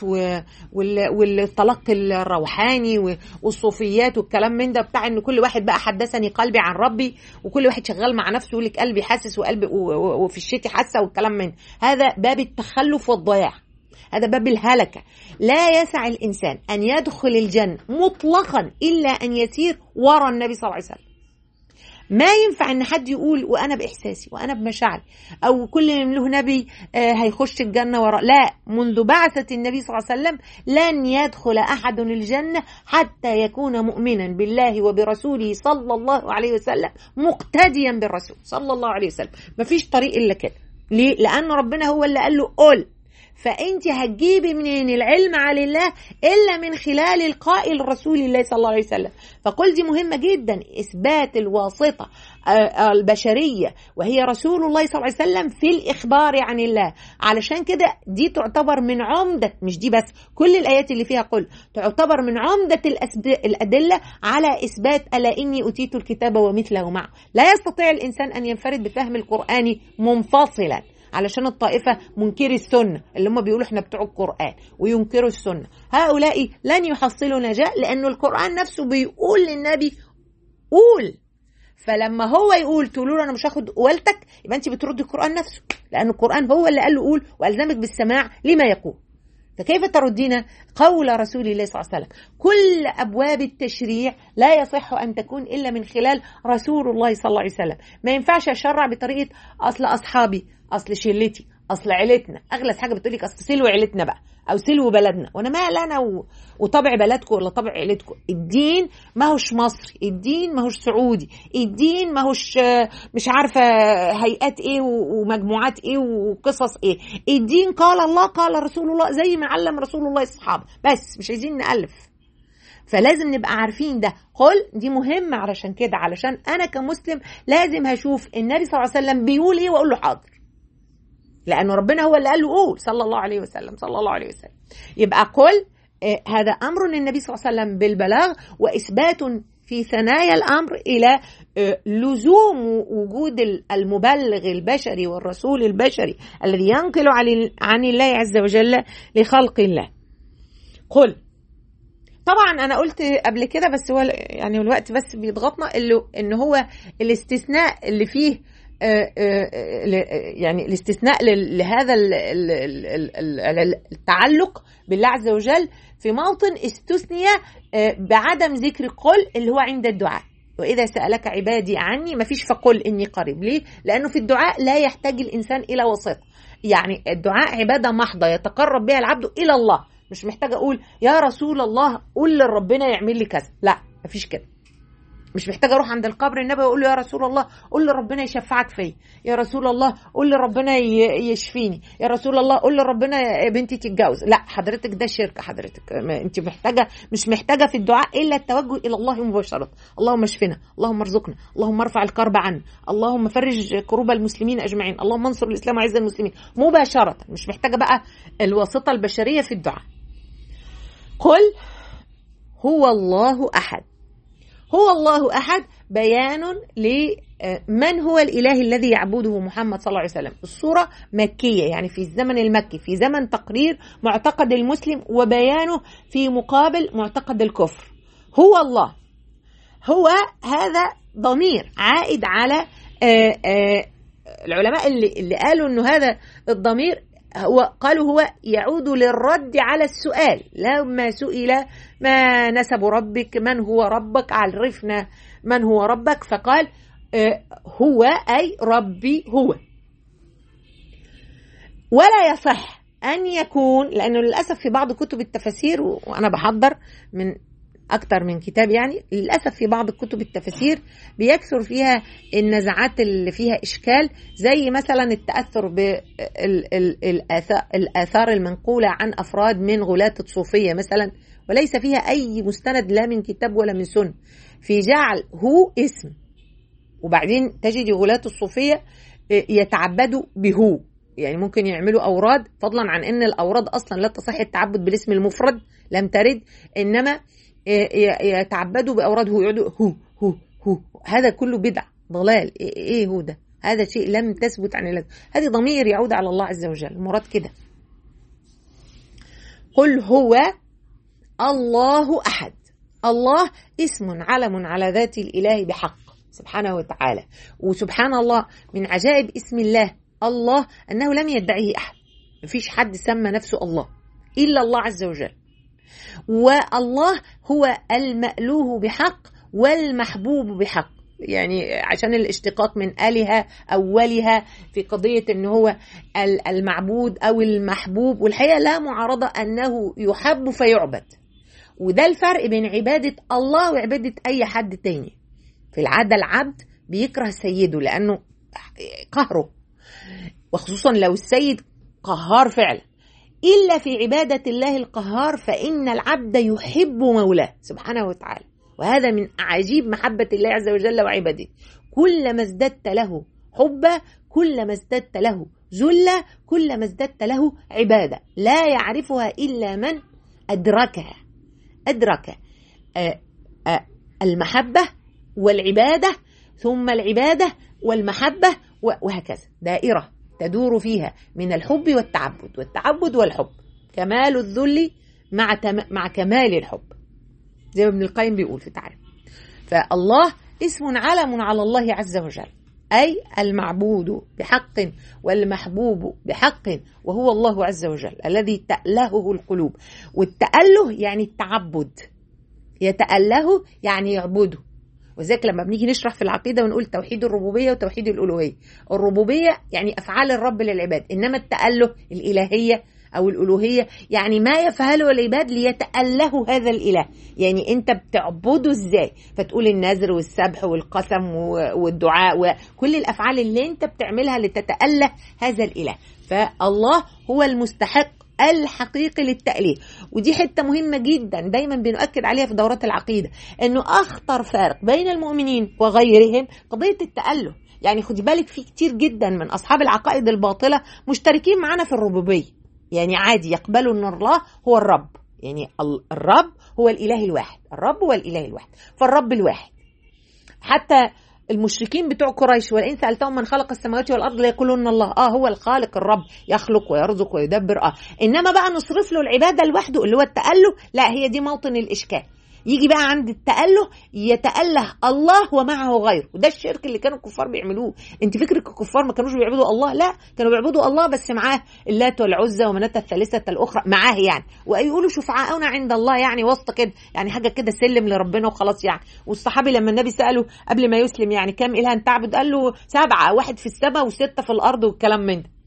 والتلقي الروحاني والصوفيات والكلام من ده بتاع ان كل واحد بقى حدثني قلبي عن ربي وكل واحد شغال مع نفسه يقول لك قلبي حاسس وقلبي وفي الشتي حاسه والكلام من هذا باب التخلف والضياع هذا باب الهلكة لا يسع الإنسان أن يدخل الجنة مطلقا إلا أن يسير وراء النبي صلى الله عليه وسلم ما ينفع ان حد يقول وانا باحساسي وانا بمشاعري او كل من له نبي هيخش الجنه وراء لا منذ بعثه النبي صلى الله عليه وسلم لن يدخل احد الجنه حتى يكون مؤمنا بالله وبرسوله صلى الله عليه وسلم مقتديا بالرسول صلى الله عليه وسلم مفيش طريق الا كده ليه لان ربنا هو اللي قال له قل فانت هتجيبي منين العلم على الله الا من خلال القائل رسول الله صلى الله عليه وسلم فقل دي مهمه جدا اثبات الواسطه البشريه وهي رسول الله صلى الله عليه وسلم في الاخبار عن الله علشان كده دي تعتبر من عمده مش دي بس كل الايات اللي فيها قل تعتبر من عمده الادله على اثبات الا اني اتيت الكتاب ومثله معه لا يستطيع الانسان ان ينفرد بفهم القران منفصلا علشان الطائفة منكري السنة اللي هم بيقولوا احنا بتوع القرآن وينكروا السنة هؤلاء لن يحصلوا نجاة لأنه القرآن نفسه بيقول للنبي قول فلما هو يقول تقولوا له انا مش هاخد قولتك يبقى انت بتردي القران نفسه لان القران هو اللي قال له قول والزمك بالسماع لما يقول فكيف تردين قول رسول الله صلى الله عليه وسلم كل ابواب التشريع لا يصح ان تكون الا من خلال رسول الله صلى الله عليه وسلم ما ينفعش اشرع بطريقه اصل اصحابي اصل شلتي اصل عيلتنا اغلس حاجه بتقول لك اصل سلو عيلتنا بقى او سلو بلدنا وانا مال انا و... وطبع بلدكم ولا طبع عيلتكم الدين ما هوش مصري الدين ما هوش سعودي الدين ما هوش مش عارفه هيئات ايه ومجموعات ايه وقصص ايه الدين قال الله قال رسول الله زي ما علم رسول الله الصحابه بس مش عايزين نالف فلازم نبقى عارفين ده قل دي مهمة علشان كده علشان أنا كمسلم لازم هشوف النبي صلى الله عليه وسلم بيقول إيه وأقول له حاضر لأنه ربنا هو اللي قال له قول صلى الله عليه وسلم صلى الله عليه وسلم يبقى قل آه هذا أمر للنبي صلى الله عليه وسلم بالبلاغ وإثبات في ثنايا الأمر إلى آه لزوم وجود المبلغ البشري والرسول البشري الذي ينقل عن الله عز وجل لخلق الله قل طبعا انا قلت قبل كده بس هو يعني الوقت بس بيضغطنا اللي ان هو الاستثناء اللي فيه يعني الاستثناء لهذا التعلق بالله عز وجل في موطن استثني بعدم ذكر قل اللي هو عند الدعاء واذا سالك عبادي عني ما فيش فقل اني قريب ليه لانه في الدعاء لا يحتاج الانسان الى وسيط يعني الدعاء عباده محضه يتقرب بها العبد الى الله مش محتاج اقول يا رسول الله قول لربنا يعمل لي كذا لا مفيش كده مش محتاج اروح عند القبر النبي واقول له يا رسول الله قول لربنا يشفعك فيا يا رسول الله قول لربنا يشفيني يا رسول الله قول لربنا بنتي تتجوز لا حضرتك ده شرك حضرتك انت محتاجه مش محتاجه في الدعاء الا التوجه الى الله مباشره اللهم اشفنا اللهم ارزقنا اللهم ارفع الكرب عنا اللهم فرج كروب المسلمين اجمعين اللهم انصر الاسلام وعز المسلمين مباشره مش محتاجه بقى الواسطه البشريه في الدعاء قل هو الله احد هو الله احد بيان لمن هو الاله الذي يعبده محمد صلى الله عليه وسلم الصوره مكيه يعني في الزمن المكي في زمن تقرير معتقد المسلم وبيانه في مقابل معتقد الكفر هو الله هو هذا ضمير عائد على آآ آآ العلماء اللي, اللي قالوا انه هذا الضمير هو قالوا هو يعود للرد على السؤال لما سئل ما نسب ربك من هو ربك عرفنا من هو ربك فقال هو أي ربي هو ولا يصح أن يكون لأنه للأسف في بعض كتب التفاسير وأنا بحضر من أكتر من كتاب يعني للأسف في بعض كتب التفاسير بيكثر فيها النزعات اللي فيها إشكال زي مثلا التأثر بالآثار المنقولة عن أفراد من غلاة الصوفية مثلا وليس فيها أي مستند لا من كتاب ولا من سنة في جعل هو اسم وبعدين تجد غلاة الصوفية يتعبدوا بهو يعني ممكن يعملوا أوراد فضلا عن أن الأوراد أصلا لا تصح التعبد بالاسم المفرد لم ترد إنما يتعبدوا باوراد هو يقعدوا هو هو هو هذا كله بدع ضلال ايه هو ده هذا شيء لم تثبت عن الله هذه ضمير يعود على الله عز وجل المراد كده قل هو الله احد الله اسم علم على ذات الاله بحق سبحانه وتعالى وسبحان الله من عجائب اسم الله الله انه لم يدعه احد مفيش حد سمى نفسه الله الا الله عز وجل والله هو المألوه بحق والمحبوب بحق يعني عشان الاشتقاق من آلهة أولها في قضية أن هو المعبود أو المحبوب والحقيقة لا معارضة أنه يحب فيعبد وده الفرق بين عبادة الله وعبادة أي حد تاني في العادة العبد بيكره سيده لأنه قهره وخصوصا لو السيد قهار فعلا إلا في عبادة الله القهار فإن العبد يحب مولاه سبحانه وتعالى وهذا من عجيب محبة الله عز وجل وعباده كلما ازددت له حبا كلما ازددت له ذلة كلما ازددت له عبادة لا يعرفها إلا من أدركها أدرك المحبة والعبادة ثم العبادة والمحبة وهكذا دائرة تدور فيها من الحب والتعبد والتعبد والحب كمال الذل مع تم... مع كمال الحب زي ما ابن القيم بيقول في التعريف فالله اسم علم على الله عز وجل أي المعبود بحق والمحبوب بحق وهو الله عز وجل الذي تألهه القلوب والتأله يعني التعبد يتأله يعني يعبده وذلك لما بنيجي نشرح في العقيده ونقول توحيد الربوبيه وتوحيد الالوهيه الربوبيه يعني افعال الرب للعباد انما التاله الالهيه او الالوهيه يعني ما يفعله العباد ليتالهوا هذا الاله يعني انت بتعبده ازاي فتقول النذر والسبح والقسم والدعاء وكل الافعال اللي انت بتعملها لتتاله هذا الاله فالله هو المستحق الحقيقي للتأليه ودي حتة مهمة جدا دايما بنؤكد عليها في دورات العقيدة انه اخطر فارق بين المؤمنين وغيرهم قضية التأله يعني خدي بالك في كتير جدا من اصحاب العقائد الباطلة مشتركين معانا في الربوبية يعني عادي يقبلوا ان الله هو الرب يعني الرب هو الاله الواحد الرب هو الاله الواحد فالرب الواحد حتى المشركين بتوع قريش ولئن سالتهم من خلق السماوات والارض ليقولون الله اه هو الخالق الرب يخلق ويرزق ويدبر اه انما بقى نصرف له العباده لوحده اللي هو التاله لا هي دي موطن الاشكال يجي بقى عند التأله يتأله الله ومعه غيره وده الشرك اللي كانوا الكفار بيعملوه انت فكرك الكفار ما كانوش بيعبدوا الله لا كانوا بيعبدوا الله بس معاه اللات والعزى ومناة الثالثة الأخرى معاه يعني ويقولوا شفعاؤنا عند الله يعني وسط كده يعني حاجة كده سلم لربنا وخلاص يعني والصحابي لما النبي سأله قبل ما يسلم يعني كم إله تعبد قال له سبعة واحد في السماء وستة في الأرض والكلام من ده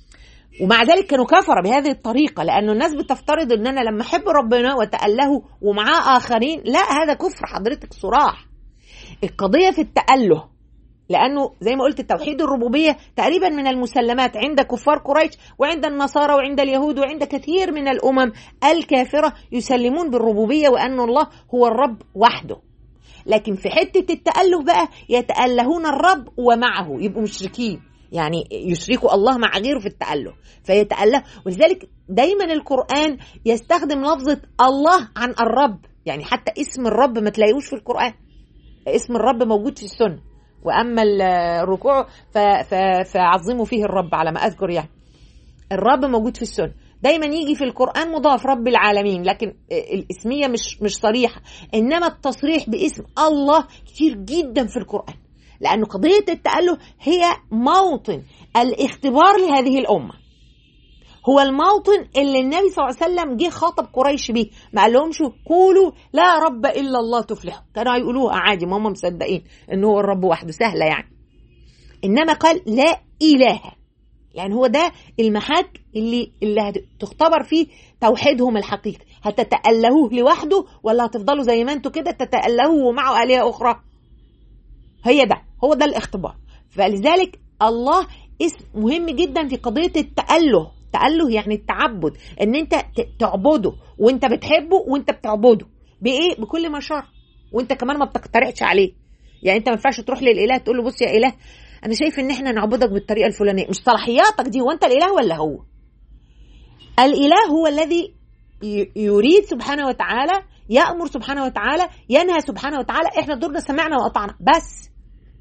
ومع ذلك كانوا كفرة بهذه الطريقة لأنه الناس بتفترض أن أنا لما أحب ربنا وتأله ومعاه آخرين لا هذا كفر حضرتك صراح القضية في التأله لأنه زي ما قلت توحيد الربوبية تقريبا من المسلمات عند كفار قريش وعند النصارى وعند اليهود وعند كثير من الأمم الكافرة يسلمون بالربوبية وأن الله هو الرب وحده لكن في حتة التأله بقى يتألهون الرب ومعه يبقوا مشركين يعني يشركوا الله مع غيره في التأله فيتأله ولذلك دايما القرآن يستخدم لفظة الله عن الرب يعني حتى اسم الرب ما تلاقيهوش في القرآن اسم الرب موجود في السنة وأما الركوع فعظموا فيه الرب على ما أذكر يعني الرب موجود في السنة دايما يجي في القرآن مضاف رب العالمين لكن الاسمية مش مش صريحة إنما التصريح باسم الله كتير جدا في القرآن لأن قضية التأله هي موطن الاختبار لهذه الأمة هو الموطن اللي النبي صلى الله عليه وسلم جه خاطب قريش بيه ما قال لهمش قولوا لا رب الا الله تفلحوا كانوا هيقولوها عادي ما هم مصدقين ان هو الرب وحده سهله يعني انما قال لا اله يعني هو ده المحك اللي اللي هتختبر فيه توحيدهم الحقيقي هتتألهوه لوحده ولا هتفضلوا زي ما انتوا كده تتألهوه ومعه آلهة أخرى هي ده هو ده الاختبار فلذلك الله اسم مهم جدا في قضية التأله تأله يعني التعبد ان انت تعبده وانت بتحبه وانت بتعبده بايه بكل ما شرع وانت كمان ما بتقترحش عليه يعني انت ما ينفعش تروح للاله تقول له بص يا اله انا شايف ان احنا نعبدك بالطريقه الفلانيه مش صلاحياتك دي هو انت الاله ولا هو الاله هو الذي يريد سبحانه وتعالى يأمر سبحانه وتعالى ينهى سبحانه وتعالى احنا دورنا سمعنا وأطعنا بس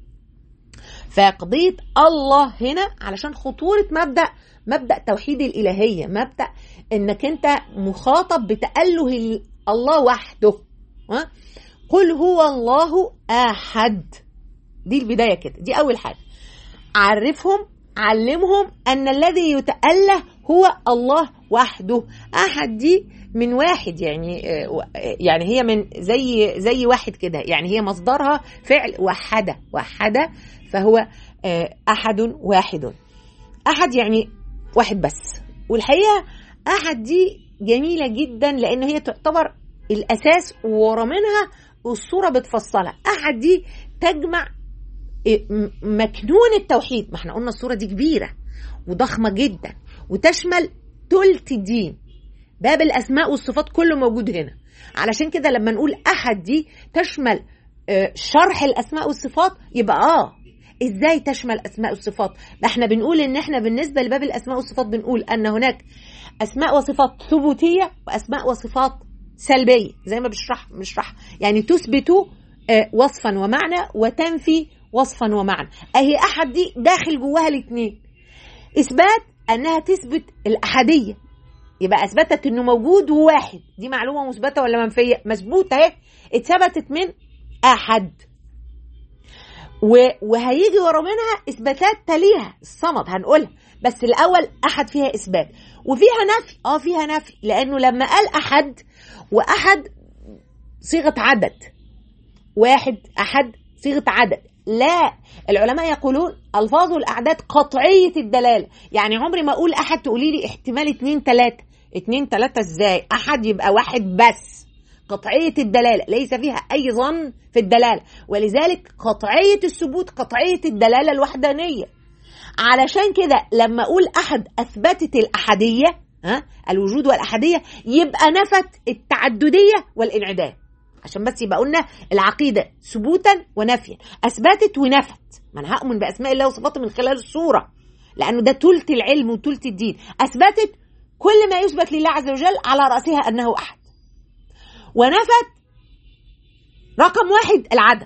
فقضية الله هنا علشان خطورة مبدأ مبدأ توحيد الإلهية مبدأ إنك أنت مخاطب بتأله الله وحده ها؟ قل هو الله أحد دي البداية كده دي أول حاجة عرفهم علمهم أن الذي يتأله هو الله وحده أحد دي من واحد يعني يعني هي من زي زي واحد كده يعني هي مصدرها فعل وحده وحده فهو احد واحد احد يعني واحد بس والحقيقه احد دي جميله جدا لان هي تعتبر الاساس ورا منها الصوره بتفصلها احد دي تجمع مكنون التوحيد ما احنا قلنا الصوره دي كبيره وضخمه جدا وتشمل تلت الدين باب الاسماء والصفات كله موجود هنا علشان كده لما نقول احد دي تشمل شرح الاسماء والصفات يبقى اه ازاي تشمل اسماء والصفات ده احنا بنقول ان احنا بالنسبه لباب الاسماء والصفات بنقول ان هناك اسماء وصفات ثبوتيه واسماء وصفات سلبيه زي ما بشرح بنشرح يعني تثبت وصفا ومعنى وتنفي وصفا ومعنى اهي احد دي داخل جواها الاثنين اثبات انها تثبت الاحديه يبقى اثبتت انه موجود وواحد دي معلومه مثبته ولا منفيه مثبوته اهي اتثبتت من احد وهيجي ورا منها اثباتات تليها الصمد هنقولها بس الاول احد فيها اثبات وفيها نفي اه فيها نفي لانه لما قال احد واحد صيغه عدد واحد احد صيغه عدد لا العلماء يقولون الفاظ الاعداد قطعيه الدلاله يعني عمري ما اقول احد تقولي لي احتمال اتنين تلاته اتنين تلاته ازاي احد يبقى واحد بس قطعية الدلالة ليس فيها أي ظن في الدلالة ولذلك قطعية الثبوت قطعية الدلالة الوحدانية علشان كده لما أقول أحد أثبتت الأحدية ها الوجود والأحدية يبقى نفت التعددية والانعدام عشان بس يبقى قلنا العقيدة ثبوتا ونفيا أثبتت ونفت ما أنا هؤمن بأسماء الله وصفاته من خلال الصورة لأنه ده تلت العلم وتلت الدين أثبتت كل ما يثبت لله عز وجل على رأسها أنه أحد ونفت رقم واحد العدم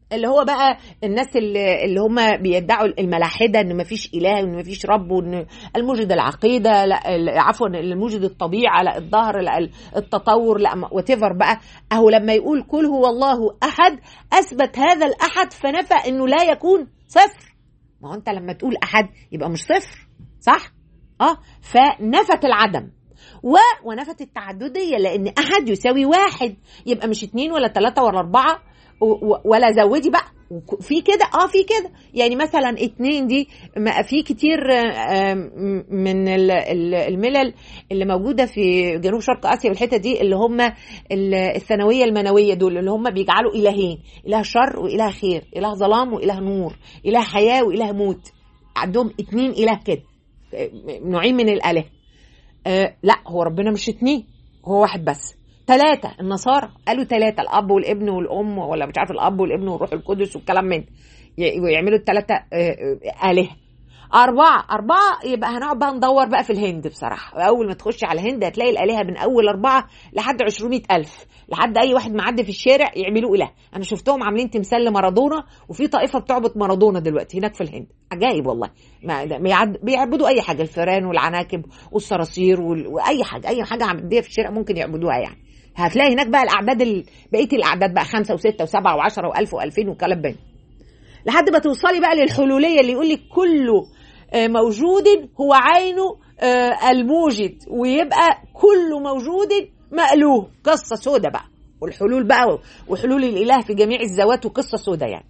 اللي هو بقى الناس اللي, اللي هم بيدعوا الملاحده ان مفيش اله وان مفيش رب وان الموجد العقيده لا عفوا الموجد الطبيعه لا الظهر لا التطور لا وات بقى اهو لما يقول كل هو الله احد اثبت هذا الاحد فنفى انه لا يكون صفر ما هو انت لما تقول احد يبقى مش صفر صح اه فنفت العدم و ونفت التعدديه لان احد يساوي واحد يبقى مش اتنين ولا تلاته ولا اربعه ولا زودي بقى في كده اه في كده يعني مثلا اتنين دي في كتير من الملل اللي موجوده في جنوب شرق اسيا والحته دي اللي هم الثانويه المنويه دول اللي هم بيجعلوا الهين اله شر واله خير اله ظلام واله نور اله حياه واله موت عندهم اتنين اله كده نوعين من الالهه آه لا هو ربنا مش اتنين هو واحد بس ثلاثة النصارى قالوا ثلاثة الأب والابن والأم ولا مش عارف الأب والابن والروح القدس والكلام من ويعملوا الثلاثة آلهة أربعة أربعة يبقى هنقعد بقى ندور بقى في الهند بصراحة أول ما تخش على الهند هتلاقي الآلهة من أول أربعة لحد 200 ألف لحد أي واحد معدي في الشارع يعملوا إله أنا شفتهم عاملين تمثال لمارادونا وفي طائفة بتعبد مارادونا دلوقتي هناك في الهند عجائب والله ما بيعبدوا أي حاجة الفئران والعناكب والصراصير وأي حاجة أي حاجة معدية في الشارع ممكن يعبدوها يعني هتلاقي هناك بقى الاعداد ال... بقيه الاعداد بقى خمسه وسته وسبعه وعشره والف والفين والكلام ده لحد ما توصلي بقى للحلوليه اللي يقول لك كل موجود هو عينه الموجد ويبقى كل موجود مألوه قصه سودة بقى والحلول بقى وحلول الاله في جميع الذوات وقصه سودة يعني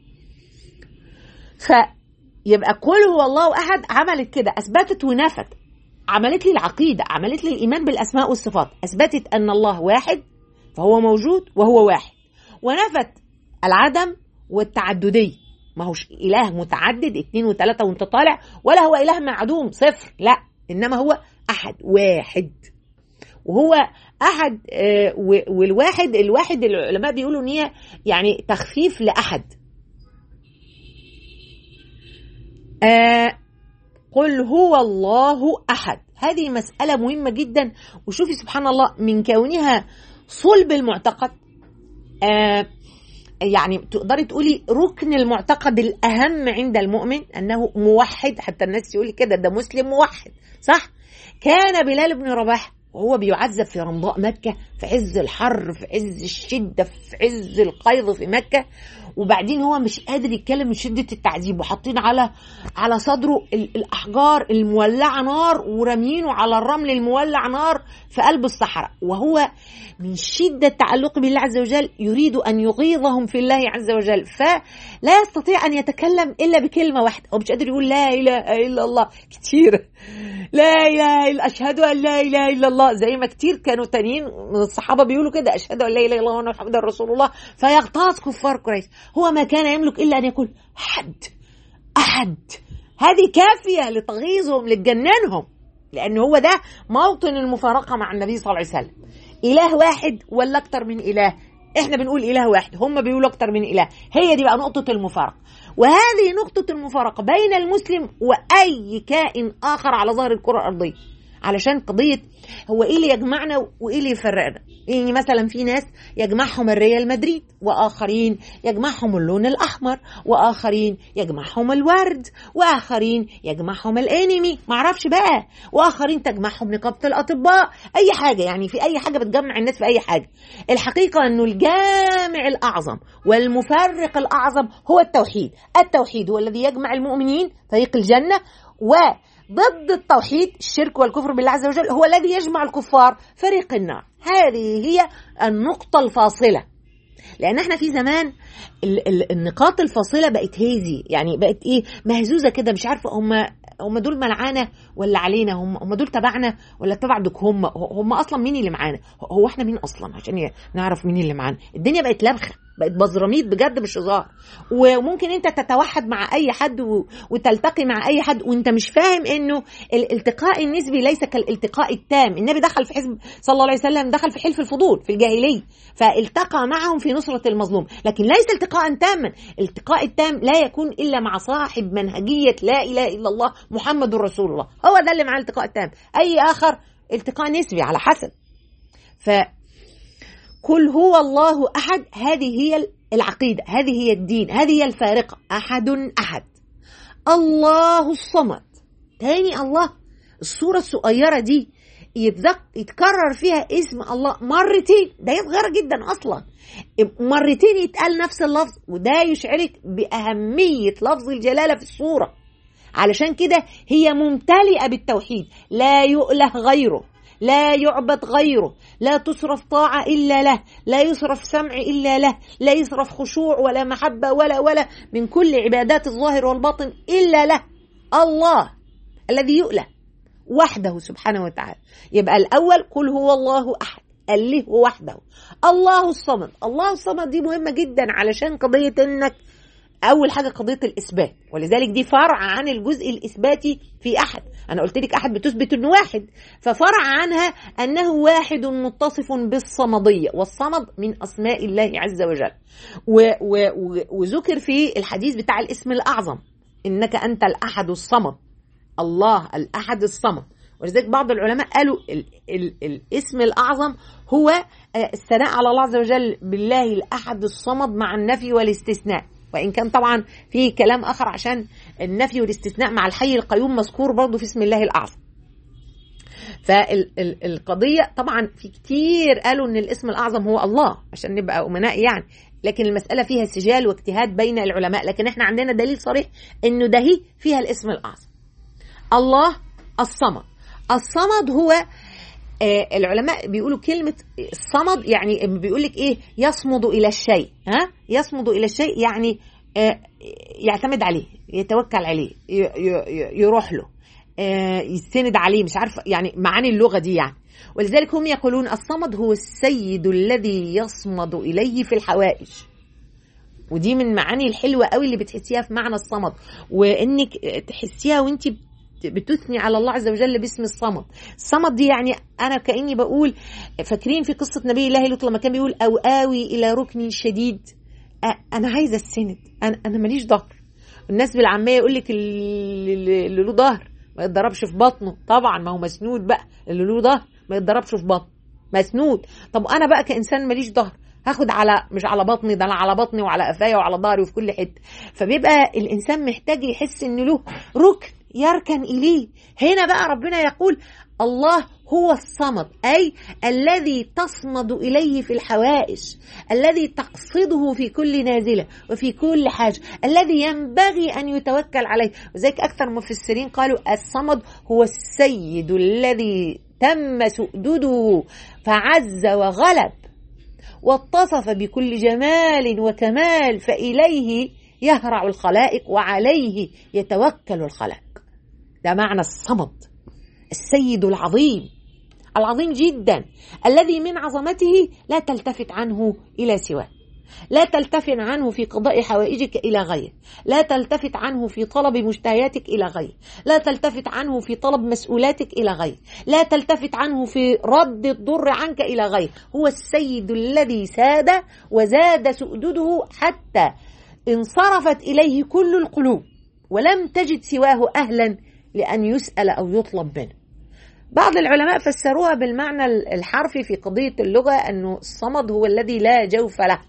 فيبقى كل هو الله احد عملت كده اثبتت ونفت عملت لي العقيدة عملت لي الإيمان بالأسماء والصفات أثبتت أن الله واحد فهو موجود وهو واحد ونفت العدم والتعددية ما هوش إله متعدد اتنين وتلاتة وانت طالع ولا هو إله معدوم صفر لا إنما هو أحد واحد وهو أحد آه والواحد الواحد العلماء بيقولوا إن هي يعني تخفيف لأحد آه قل هو الله احد هذه مساله مهمه جدا وشوفي سبحان الله من كونها صلب المعتقد آه يعني تقدري تقولي ركن المعتقد الاهم عند المؤمن انه موحد حتى الناس يقول كده ده مسلم موحد صح كان بلال بن رباح وهو بيعذب في رمضاء مكة في عز الحر في عز الشدة في عز القيظ في مكة وبعدين هو مش قادر يتكلم من شدة التعذيب وحاطين على على صدره الأحجار المولعة نار وراميينه على الرمل المولع نار في قلب الصحراء وهو من شدة تعلقه بالله عز وجل يريد أن يغيظهم في الله عز وجل فلا يستطيع أن يتكلم إلا بكلمة واحدة هو مش قادر يقول لا إله إلا الله كتير لا إله إلا أشهد أن لا إله إلا الله زي ما كتير كانوا تانيين من الصحابة بيقولوا كده أشهد أن لا إله إلا الله وأن محمد رسول الله فيغتاظ كفار قريش هو ما كان يملك إلا أن يقول أحد أحد هذه كافية لتغيظهم لتجننهم لأن هو ده موطن المفارقة مع النبي صلى الله عليه وسلم إله واحد ولا أكتر من إله احنا بنقول اله واحد هم بيقولوا اكتر من اله هي دي بقى نقطه المفارقه وهذه نقطه المفارقه بين المسلم واي كائن اخر على ظهر الكره الارضيه علشان قضيه هو ايه اللي يجمعنا وايه اللي يفرقنا يعني مثلا في ناس يجمعهم الريال مدريد واخرين يجمعهم اللون الاحمر واخرين يجمعهم الورد واخرين يجمعهم الانمي معرفش بقى واخرين تجمعهم نقابه الاطباء اي حاجه يعني في اي حاجه بتجمع الناس في اي حاجه الحقيقه انه الجامع الاعظم والمفرق الاعظم هو التوحيد التوحيد هو الذي يجمع المؤمنين طريق الجنه و ضد التوحيد الشرك والكفر بالله عز وجل هو الذي يجمع الكفار فريق النار هذه هي النقطة الفاصلة لأن احنا في زمان ال- ال- النقاط الفاصلة بقت هيزي يعني بقت ايه مهزوزة كده مش عارفة هم هم دول ملعانة ولا علينا هم هم دول تبعنا ولا تبع دوك هم هم اصلا مين اللي معانا هو احنا مين اصلا عشان نعرف مين اللي معانا الدنيا بقت لبخه بقت بزراميط بجد مش هزار وممكن انت تتوحد مع اي حد و... وتلتقي مع اي حد وانت مش فاهم انه الالتقاء النسبي ليس كالالتقاء التام النبي دخل في حزب صلى الله عليه وسلم دخل في حلف الفضول في الجاهليه فالتقى معهم في نصره المظلوم لكن ليس التقاء تاما الالتقاء التام لا يكون الا مع صاحب منهجيه لا اله الا الله محمد رسول الله هو ده اللي مع الالتقاء التام اي اخر التقاء نسبي على حسب ف كل هو الله احد هذه هي العقيدة هذه هي الدين هذه هي الفارقة أحد أحد الله الصمد تاني الله الصورة الصغيرة دي يتذك... يتكرر فيها اسم الله مرتين ده صغيرة جدا أصلا مرتين يتقال نفس اللفظ وده يشعرك بأهمية لفظ الجلالة في الصورة علشان كده هي ممتلئة بالتوحيد لا يؤله غيره لا يعبد غيره لا تصرف طاعة إلا له لا يصرف سمع إلا له لا يصرف خشوع ولا محبة ولا ولا من كل عبادات الظاهر والباطن إلا له الله الذي يؤله وحده سبحانه وتعالى يبقى الأول قل هو الله أحد اللي هو وحده الله الصمد الله الصمد دي مهمة جدا علشان قضية انك اول حاجه قضيه الاثبات ولذلك دي فرع عن الجزء الاثباتي في احد انا قلت لك احد بتثبت انه واحد ففرع عنها انه واحد متصف بالصمديه والصمد من اسماء الله عز وجل و و و وذكر في الحديث بتاع الاسم الاعظم انك انت الاحد الصمد الله الاحد الصمد ولذلك بعض العلماء قالوا ال ال الاسم الاعظم هو الثناء على الله عز وجل بالله الاحد الصمد مع النفي والاستثناء وان كان طبعا في كلام اخر عشان النفي والاستثناء مع الحي القيوم مذكور برضه في اسم الله الاعظم فالقضيه طبعا في كتير قالوا ان الاسم الاعظم هو الله عشان نبقى امناء يعني لكن المساله فيها سجال واجتهاد بين العلماء لكن احنا عندنا دليل صريح انه ده هي فيها الاسم الاعظم الله الصمد الصمد هو آه العلماء بيقولوا كلمة الصمد يعني بيقول لك ايه يصمد الى الشيء ها يصمد الى الشيء يعني آه يعتمد عليه يتوكل عليه يروح له آه يستند عليه مش عارفه يعني معاني اللغة دي يعني ولذلك هم يقولون الصمد هو السيد الذي يصمد اليه في الحوائج ودي من معاني الحلوة قوي اللي بتحسيها في معنى الصمد وانك تحسيها وانت بتثني على الله عز وجل باسم الصمد الصمد دي يعني انا كاني بقول فاكرين في قصه نبي الله لوط لما كان بيقول او اوي الى ركن شديد انا عايزه السند انا انا ماليش ظهر الناس بالعاميه يقول لك اللي له ظهر ما يتضربش في بطنه طبعا ما هو مسنود بقى اللي له ظهر ما يتضربش في بطنه مسنود طب انا بقى كانسان ماليش ظهر هاخد على مش على بطني ده انا على بطني وعلى قفايا وعلى ظهري وفي كل حته فبيبقى الانسان محتاج يحس ان له ركن يركن اليه هنا بقى ربنا يقول الله هو الصمد اي الذي تصمد اليه في الحوائج الذي تقصده في كل نازله وفي كل حاجه الذي ينبغي ان يتوكل عليه وذلك اكثر المفسرين قالوا الصمد هو السيد الذي تم سؤدده فعز وغلب واتصف بكل جمال وكمال فإليه يهرع الخلائق وعليه يتوكل الخلائق ده معنى الصمد السيد العظيم العظيم جدا الذي من عظمته لا تلتفت عنه إلى سواه لا تلتفت عنه في قضاء حوائجك إلى غيره لا تلتفت عنه في طلب مشتهياتك إلى غيره لا تلتفت عنه في طلب مسؤولاتك إلى غيره لا تلتفت عنه في رد الضر عنك إلى غيره هو السيد الذي ساد وزاد سؤدده حتى انصرفت إليه كل القلوب ولم تجد سواه أهلا لأن يسأل أو يطلب منه بعض العلماء فسروها بالمعنى الحرفي في قضية اللغة أنه الصمد هو الذي لا جوف له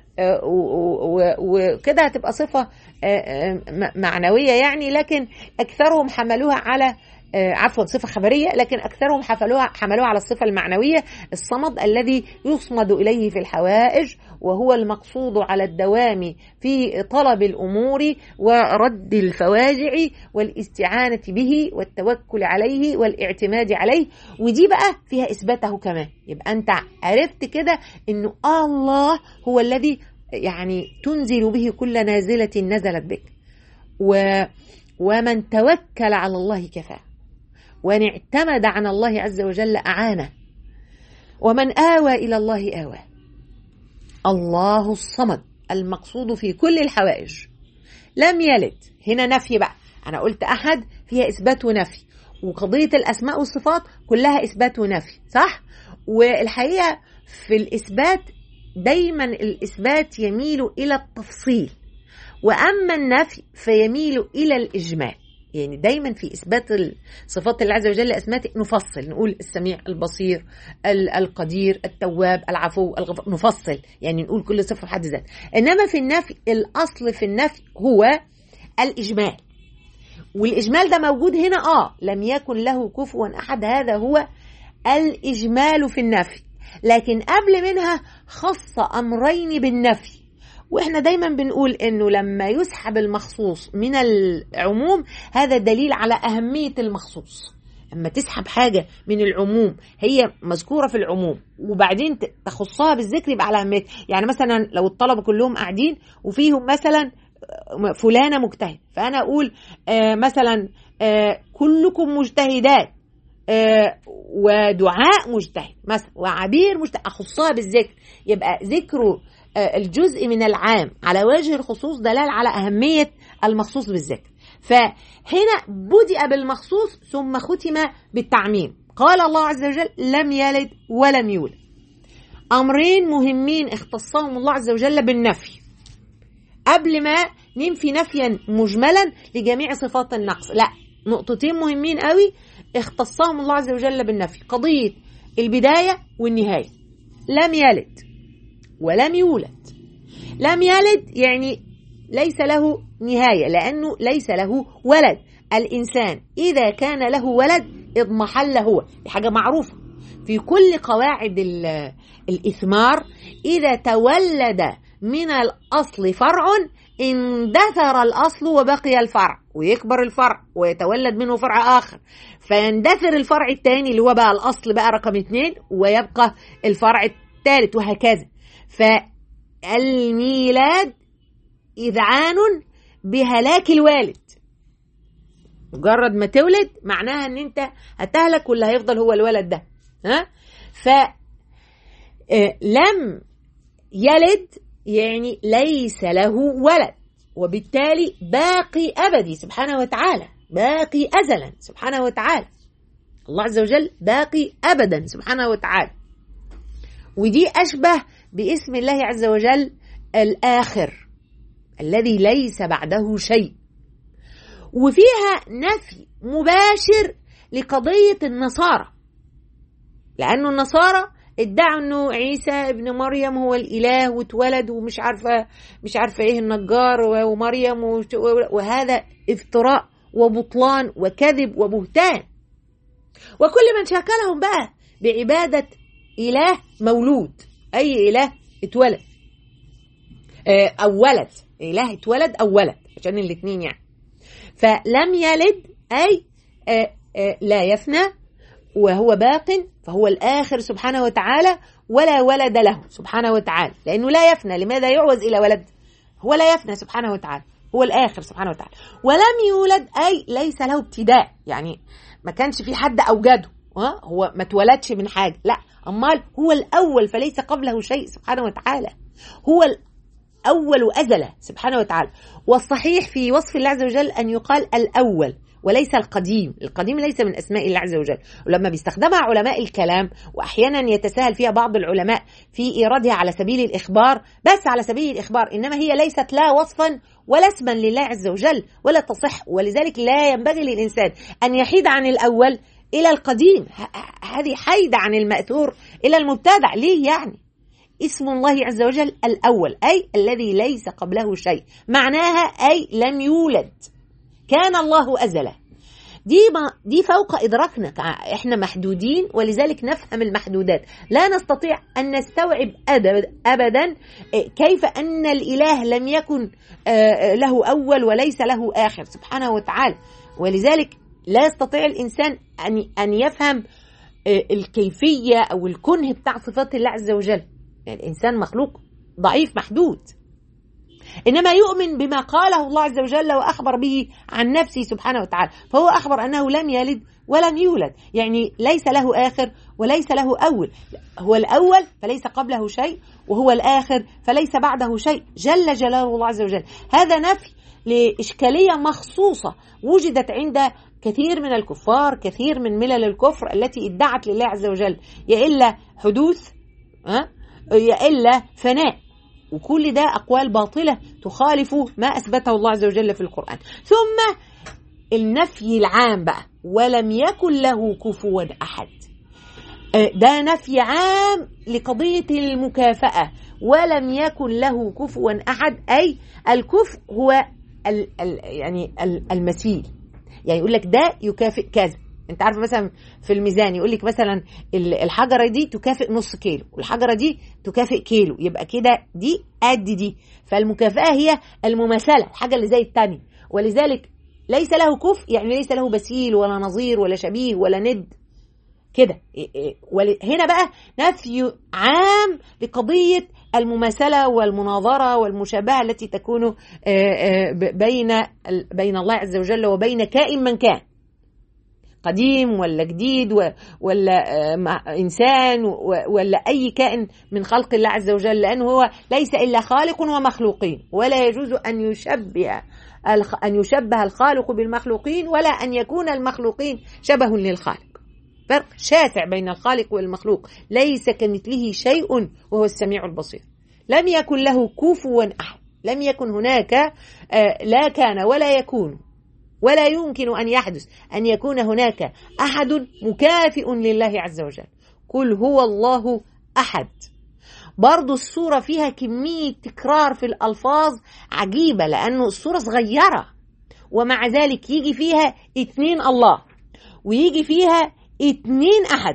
وكده هتبقى صفة معنوية يعني لكن أكثرهم حملوها على عفوا صفة خبرية لكن أكثرهم حملوها حملوها على الصفة المعنوية الصمد الذي يصمد إليه في الحوائج وهو المقصود على الدوام في طلب الأمور ورد الفواجع والاستعانة به والتوكل عليه والاعتماد عليه ودي بقى فيها إثباته كمان يبقى أنت عرفت كده إنه الله هو الذي يعني تنزل به كل نازلة نزلت بك و ومن توكل على الله كفاه وان اعتمد على الله عز وجل أعانه ومن آوى إلى الله آواه الله الصمد المقصود في كل الحوائج لم يلد هنا نفي بقى أنا قلت أحد فيها إثبات ونفي وقضية الأسماء والصفات كلها إثبات ونفي صح؟ والحقيقة في الإثبات دايما الإثبات يميل إلى التفصيل وأما النفي فيميل إلى الإجمال يعني دايما في اثبات صفات الله عز وجل اسماء نفصل نقول السميع البصير القدير التواب العفو الغفور نفصل يعني نقول كل صفه بحد ذات انما في النفي الاصل في النفي هو الاجمال والاجمال ده موجود هنا اه لم يكن له كفوا احد هذا هو الاجمال في النفي لكن قبل منها خص امرين بالنفي واحنا دايما بنقول انه لما يسحب المخصوص من العموم هذا دليل على اهميه المخصوص اما تسحب حاجه من العموم هي مذكوره في العموم وبعدين تخصها بالذكر يبقى على اهميتها يعني مثلا لو الطلبه كلهم قاعدين وفيهم مثلا فلانه مجتهد فانا اقول آه مثلا آه كلكم مجتهدات آه ودعاء مجتهد مثلا وعبير مجتهد اخصها بالذكر يبقى ذكره الجزء من العام على وجه الخصوص دلال على أهمية المخصوص بالذكر فهنا بدأ بالمخصوص ثم ختم بالتعميم قال الله عز وجل لم يلد ولم يولد أمرين مهمين اختصهم الله عز وجل بالنفي قبل ما ننفي نفيا مجملا لجميع صفات النقص لا نقطتين مهمين قوي اختصهم الله عز وجل بالنفي قضية البداية والنهاية لم يلد ولم يولد لم يلد يعني ليس له نهاية لأنه ليس له ولد الإنسان إذا كان له ولد اضمحل هو دي حاجة معروفة في كل قواعد الإثمار إذا تولد من الأصل فرع اندثر الأصل وبقي الفرع ويكبر الفرع ويتولد منه فرع آخر فيندثر الفرع الثاني اللي هو بقى الأصل بقى رقم اثنين ويبقى الفرع الثالث وهكذا فالميلاد إذعان بهلاك الوالد مجرد ما تولد معناها ان انت هتهلك واللي هيفضل هو الولد ده ها ف لم يلد يعني ليس له ولد وبالتالي باقي ابدي سبحانه وتعالى باقي ازلا سبحانه وتعالى الله عز وجل باقي ابدا سبحانه وتعالى ودي اشبه باسم الله عز وجل الآخر الذي ليس بعده شيء وفيها نفي مباشر لقضية النصارى لأنه النصارى ادعوا انه عيسى ابن مريم هو الاله واتولد ومش عارفه مش عارفه ايه النجار ومريم وهذا افتراء وبطلان وكذب وبهتان وكل من شاكلهم بقى بعباده اله مولود اي اله اتولد او ولد اله اتولد او ولد عشان الاثنين يعني فلم يلد اي لا يفنى وهو باق فهو الاخر سبحانه وتعالى ولا ولد له سبحانه وتعالى لانه لا يفنى لماذا يعوز الى ولد هو لا يفنى سبحانه وتعالى هو الاخر سبحانه وتعالى ولم يولد اي ليس له ابتداء يعني ما كانش في حد اوجده هو ما اتولدش من حاجه لا امال هو الاول فليس قبله شيء سبحانه وتعالى هو الاول ازله سبحانه وتعالى والصحيح في وصف الله عز وجل ان يقال الاول وليس القديم القديم ليس من اسماء الله عز وجل ولما بيستخدمها علماء الكلام واحيانا يتساهل فيها بعض العلماء في ايرادها على سبيل الاخبار بس على سبيل الاخبار انما هي ليست لا وصفا ولا اسما لله عز وجل ولا تصح ولذلك لا ينبغي للانسان ان يحيد عن الاول الى القديم هذه حيد عن الماثور الى المبتدع ليه يعني اسم الله عز وجل الاول اي الذي ليس قبله شيء معناها اي لم يولد كان الله ازلا دي ما دي فوق ادراكنا احنا محدودين ولذلك نفهم المحدودات لا نستطيع ان نستوعب ابدا كيف ان الاله لم يكن له اول وليس له اخر سبحانه وتعالى ولذلك لا يستطيع الانسان ان ان يفهم الكيفيه او الكنه بتاع صفات الله عز وجل يعني الانسان مخلوق ضعيف محدود انما يؤمن بما قاله الله عز وجل واخبر به عن نفسه سبحانه وتعالى فهو اخبر انه لم يلد ولم يولد يعني ليس له اخر وليس له اول هو الاول فليس قبله شيء وهو الاخر فليس بعده شيء جل جلاله الله عز وجل هذا نفي لاشكاليه مخصوصه وجدت عند كثير من الكفار كثير من ملل الكفر التي ادعت لله عز وجل يا الا حدوث ها يا الا فناء وكل ده أقوال باطلة تخالف ما أثبته الله عز وجل في القرآن ثم النفي العام بقى ولم يكن له كفوا أحد ده نفي عام لقضية المكافأة ولم يكن له كفوا أحد أي الكفء هو ال ال يعني ال المثيل يعني يقول لك ده يكافئ كذا انت عارف مثلا في الميزان يقول لك مثلا الحجره دي تكافئ نص كيلو والحجره دي تكافئ كيلو يبقى كده دي قد دي فالمكافاه هي المماثله الحاجه اللي زي الثانيه ولذلك ليس له كفء يعني ليس له مثيل ولا نظير ولا شبيه ولا ند كده هنا بقى نفي عام لقضيه المماثله والمناظره والمشابهه التي تكون بين بين الله عز وجل وبين كائن من كان قديم ولا جديد ولا انسان ولا اي كائن من خلق الله عز وجل لانه هو ليس الا خالق ومخلوقين ولا يجوز ان يشبه ان يشبه الخالق بالمخلوقين ولا ان يكون المخلوقين شبه للخالق فرق شاسع بين الخالق والمخلوق ليس كمثله شيء وهو السميع البصير لم يكن له كفوا احد لم يكن هناك لا كان ولا يكون ولا يمكن ان يحدث ان يكون هناك احد مكافئ لله عز وجل قل هو الله احد برضو الصورة فيها كمية تكرار في الألفاظ عجيبة لأنه الصورة صغيرة ومع ذلك يجي فيها اتنين الله ويجي فيها اتنين أحد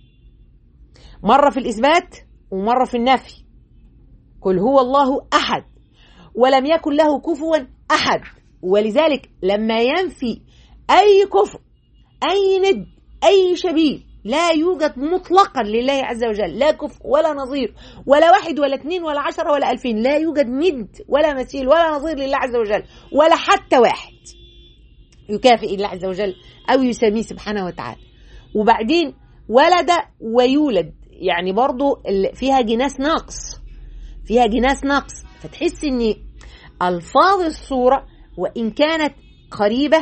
مرة في الإثبات ومرة في النفي قل هو الله أحد ولم يكن له كفوا أحد ولذلك لما ينفي أي كفر أي ند أي شبيه لا يوجد مطلقا لله عز وجل لا كفء ولا نظير ولا واحد ولا اثنين ولا عشرة ولا ألفين لا يوجد ند ولا مثيل ولا نظير لله عز وجل ولا حتى واحد يكافئ الله عز وجل أو يسميه سبحانه وتعالى وبعدين ولد ويولد يعني برضو فيها جناس ناقص فيها جناس ناقص فتحس ان الفاظ الصوره وان كانت قريبه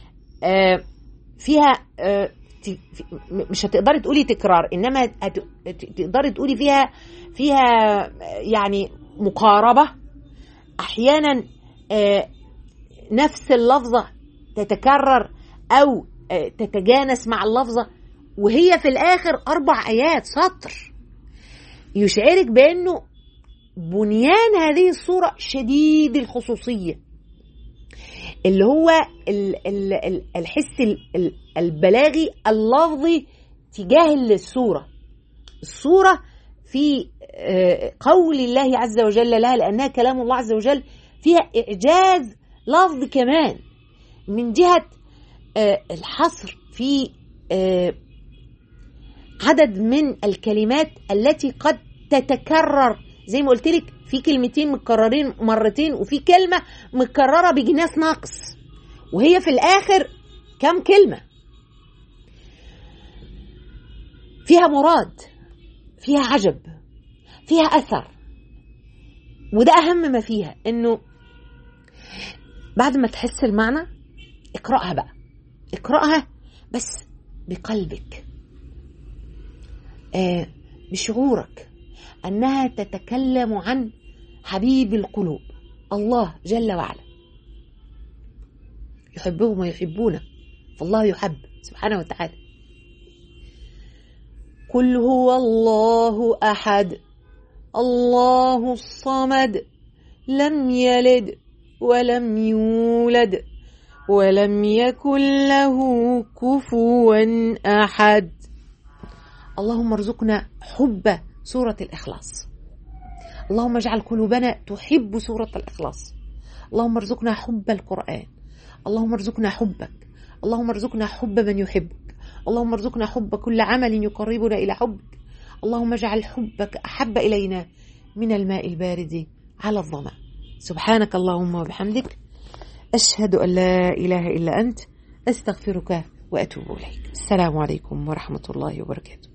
فيها مش هتقدري تقولي تكرار انما تقدري تقولي فيها فيها يعني مقاربه احيانا نفس اللفظه تتكرر او تتجانس مع اللفظه وهي في الاخر اربع ايات سطر يشعرك بانه بنيان هذه الصوره شديد الخصوصيه اللي هو الحس البلاغي اللفظي تجاه الصوره الصوره في قول الله عز وجل لها لانها كلام الله عز وجل فيها اعجاز لفظ كمان من جهه الحصر في عدد من الكلمات التي قد تتكرر زي ما قلت لك في كلمتين متكررين مرتين وفي كلمه متكرره بجناس ناقص وهي في الاخر كم كلمه فيها مراد فيها عجب فيها اثر وده اهم ما فيها انه بعد ما تحس المعنى اقراها بقى اقراها بس بقلبك آه بشعورك انها تتكلم عن حبيب القلوب الله جل وعلا يحبهم ويحبونه فالله يحب سبحانه وتعالى قل هو الله احد الله الصمد لم يلد ولم يولد ولم يكن له كفوا احد اللهم ارزقنا حب سوره الاخلاص اللهم اجعل قلوبنا تحب سوره الاخلاص اللهم ارزقنا حب القران اللهم ارزقنا حبك اللهم ارزقنا حب من يحبك اللهم ارزقنا حب كل عمل يقربنا الى حبك اللهم اجعل حبك احب الينا من الماء البارد على الظما سبحانك اللهم وبحمدك اشهد ان لا اله الا انت استغفرك واتوب اليك السلام عليكم ورحمه الله وبركاته